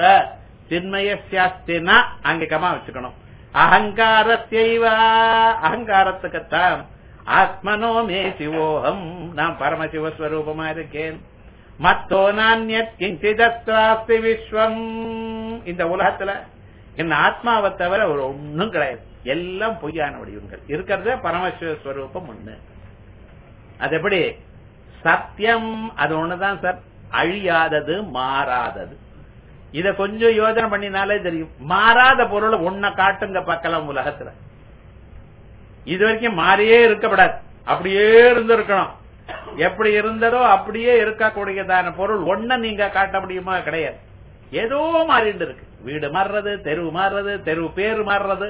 சின்மயஸ்தினா அங்க கமா வச்சுக்கணும் அகங்கார செய்வ அகங்காரத்துக்குத்தான் ஆத்மனோ மே சிவோகம் நான் பரமசிவஸ்வரூபமா இருக்கேன் மத்தோ நானியத் கிஞ்சிதஸ்தி விஸ்வம் இந்த உலகத்துல என்ன ஆத்மாவை தவிர ஒரு ஒண்ணும் கிடையாது எல்லாம் பொய்யான வடிவங்கள் இருக்கிறதே பரமசிவஸ்வரூபம் ஒண்ணு அது எப்படி சத்தியம் அது ஒண்ணுதான் சார் அழியாதது மாறாதது இத கொஞ்சம் யோஜனை பண்ணினாலே தெரியும் மாறாத பொருளை ஒன்ன காட்டுங்க பார்க்கலாம் உலகத்துல இது வரைக்கும் மாறியே இருக்கப்படாது அப்படியே இருந்திருக்கணும் எப்படி இருந்ததோ அப்படியே இருக்கக்கூடியதான பொருள் ஒன்ன நீங்க காட்ட முடியுமா கிடையாது ஏதோ மாறிட்டு இருக்கு வீடு மாறுறது தெருவு மாறுறது தெருவு பேரு மாறுறது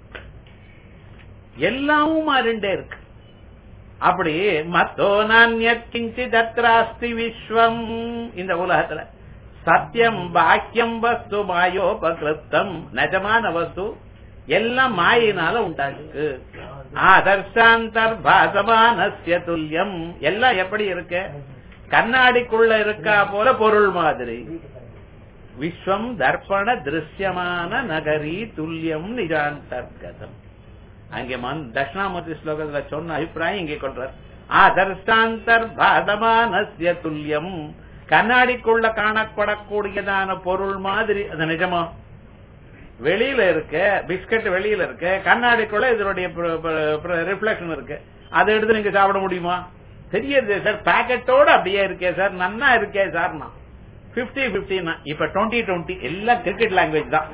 எல்லாமும் மாறிண்டே இருக்கு அப்படி மத்தோ நானியக்கிஞ்சி தத்ராஸ்தி விஸ்வம் இந்த உலகத்துல சத்தியம் பாக்கியம் வஸ்து மாயோபகிருத்தம் நிஜமான வஸ்து எல்லாம் மாயினால உண்டாயிருக்கு ஆதர்ஷாந்தர் பாசமானஸ்ய துல்லியம் எல்லாம் எப்படி இருக்கு கண்ணாடிக்குள்ள இருக்கா போல பொருள் மாதிரி விஸ்வம் தர்ப்பண திருஷ்யமான நகரி துல்லியம் நிஜாந்தர்கதம் அங்கே மன் தட்சிணாமூர்த்தி ஸ்லோகத்துல சொன்ன அபிப்பிராயம் இங்கே கொள்றார் ஆதர்ஷாந்தர் பாதமானஸ்ய துல்லியம் கண்ணாடிக்குள்ள காணப்படக்கூடியதான பொருள் மாதிரி அது நிஜமா வெளியில இருக்க பிஸ்கட் வெளியில இருக்கு கண்ணாடிக்குள்ள இதனுடைய ரிஃப்ளெக்ஷன் இருக்கு அதை எடுத்து நீங்க சாப்பிட முடியுமா தெரியாது சார் பாக்கெட்டோட அப்படியே இருக்கே சார் நன்னா இருக்கே சார் நான் பிப்டி பிப்டினா இப்ப டுவெண்ட்டி டுவெண்ட்டி எல்லாம் கிரிக்கெட் லாங்குவேஜ் தான்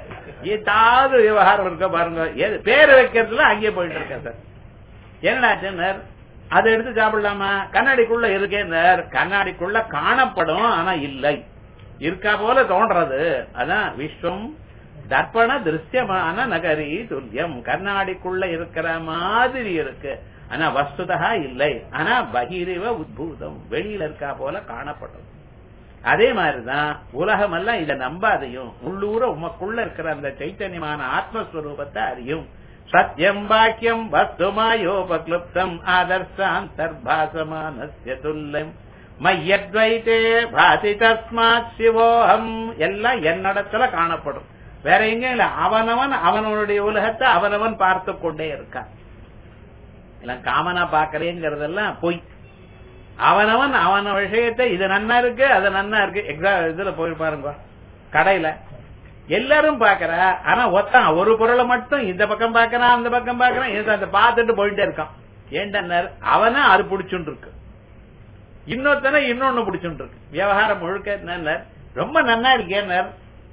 ஏதாவது விவகாரம் இருக்க பாருங்க ஏது பேர் வைக்கிறதுல அங்கேயே போயிட்டு இருக்கேன் சார் என்னடாச்சுன்னு அதை எடுத்து சாப்பிடலாமா கண்ணாடிக்குள்ள இருக்கேன் கண்ணாடிக்குள்ள காணப்படும் ஆனா இல்லை இருக்கா போல தோன்றது அதான் விஸ்வம் தர்ப்பண திருஷ்யமான நகரி துல்லியம் கண்ணாடிக்குள்ள இருக்கிற மாதிரி இருக்கு ஆனா வஸ்துதா இல்லை ஆனா பகிரிவ உத்பூதம் வெளியில இருக்கா போல காணப்படும் அதே மாதிரிதான் உலகம் எல்லாம் இதை நம்பாதையும் உள்ளூர உமக்குள்ள இருக்கிற அந்த சைத்தன்யமான ஆத்மஸ்வரூபத்தை அறியும் சத்யம் பாக்கியம் வஸ்துமாயோபக்லுப்தம் ஆதர்சாந்தர்பாசமானஸ்ய துல்லம் மையத்வைத்தே பாசி தஸ்மாத் சிவோகம் எல்லாம் என்னிடத்துல காணப்படும் வேற எங்க இல்ல அவனவன் அவனுடைய உலகத்தை அவனவன் பார்த்து கொண்டே இருக்கான் எல்லாம் காமனா பாக்குறேங்கிறதெல்லாம் பொய் அவனவன் அவன விஷயத்தை இது நன்னா இருக்கு அது நன்னா இருக்கு எக்ஸா இதுல போய் பாருங்க கடையில எல்லாரும் பாக்குற ஆனா ஒத்தான் ஒரு பொருளை மட்டும் இந்த பக்கம் பாக்குறான் அந்த பக்கம் பாக்குறான் இதை அதை பார்த்துட்டு போயிட்டே இருக்கான் ஏன்டா அவனா அது பிடிச்சுட்டு இருக்கு இன்னொருத்தனை இன்னொன்னு பிடிச்சுட்டு இருக்கு விவகாரம் முழுக்க என்ன ரொம்ப நன்னா இருக்கேன்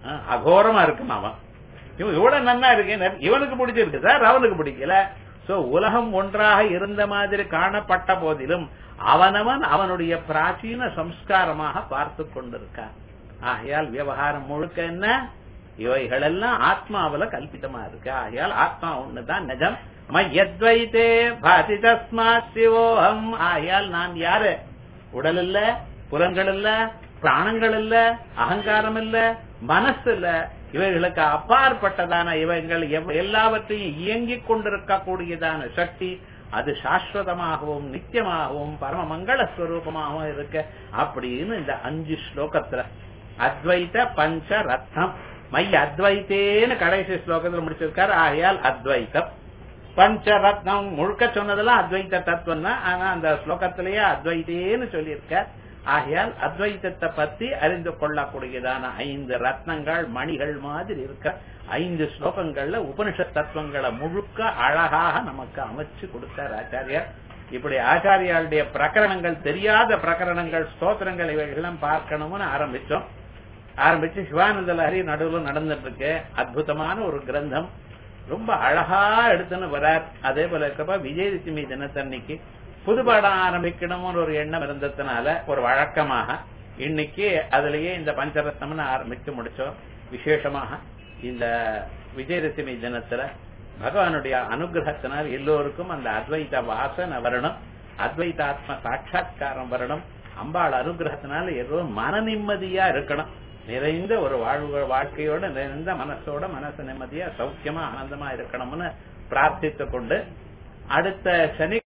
அகோரமா இருக்கும் அவன் இவன் இவ்வளவு நன்னா இருக்கேன் இவனுக்கு பிடிச்சிருக்கு சார் அவனுக்கு பிடிக்கல சோ உலகம் ஒன்றாக இருந்த மாதிரி காணப்பட்ட போதிலும் அவனவன் அவனுடைய பிராச்சீன சம்ஸ்காரமாக பார்த்து கொண்டிருக்கான் ஆகையால் விவகாரம் முழுக்க என்ன இவைகள் எல்லாம் ஆத்மாவில கல்பிதமா இருக்கு ஆகையால் ஆத்மா ஒண்ணுதான் நிஜம் மையத்வைத்தே பாதி தஸ்மாத் சிவோகம் ஆகையால் நான் யாரு உடல் இல்ல புலன்கள் இல்ல பிராணங்கள் இல்ல அகங்காரம் இல்ல மனசு இல்ல இவைகளுக்கு அப்பாற்பட்டதான இவைகள் எல்லாவற்றையும் இயங்கிக் கொண்டிருக்கக்கூடியதான சக்தி அது சாஸ்வதமாகவும் நித்தியமாகவும் பரம மங்கள ஸ்வரூபமாகவும் இருக்க அப்படின்னு இந்த அஞ்சு ஸ்லோகத்துல அத்வைத பஞ்ச ரத்னம் மை அத்வைத்தேன்னு கடைசி ஸ்லோகத்துல முடிச்சிருக்காரு ஆகையால் அத்வைத்தம் பஞ்ச ரத்னம் முழுக்க சொன்னதெல்லாம் அத்வைத்த தத்துவம் தான் ஆனா அந்த ஸ்லோகத்திலேயே அத்வைத்தேன்னு சொல்லியிருக்க ஆகையால் அத்வைத்தத்தை பத்தி அறிந்து கொள்ளக்கூடியதான ஐந்து ரத்னங்கள் மணிகள் மாதிரி இருக்க ஐந்து ஸ்லோகங்கள்ல உபனிஷத் தத்துவங்களை முழுக்க அழகாக நமக்கு அமைச்சு கொடுத்தார் ஆச்சாரியார் இப்படி ஆச்சாரியாளுடைய பிரகரணங்கள் தெரியாத பிரகரணங்கள் ஸ்தோத்திரங்கள் இவைகள்லாம் பார்க்கணும்னு ஆரம்பிச்சோம் ஆரம்பிச்சு சிவானந்த லஹரி நடுவில் நடந்துட்டு இருக்கு அற்புதமான ஒரு கிரந்தம் ரொம்ப அழகா எடுத்துன்னு வரார் அதே போல இருக்கப்ப விஜயதசமி தினத்தன்னைக்கு புதுபாடம் ஆரம்பிக்கணும்னு ஒரு எண்ணம் இருந்ததுனால ஒரு வழக்கமாக இன்னைக்கு அதுலயே இந்த பஞ்சரத்னம்னு ஆரம்பிச்சு முடிச்சோம் விசேஷமாக இந்த விஜயதசமி தினத்துல பகவானுடைய அனுகிரகத்தினால் எல்லோருக்கும் அந்த அத்வைத வாசனை வரணும் அத்வைதாத்ம சாட்சா்காரம் வரணும் அம்பாள் அனுகிரகத்தினால எல்லோரும் மன நிம்மதியா இருக்கணும் நிறைந்த ஒரு வாழ்வு வாழ்க்கையோட நிறைந்த மனசோட மனசு நிம்மதியா சௌக்கியமா ஆனந்தமா இருக்கணும்னு பிரார்த்தித்துக் கொண்டு அடுத்த சனி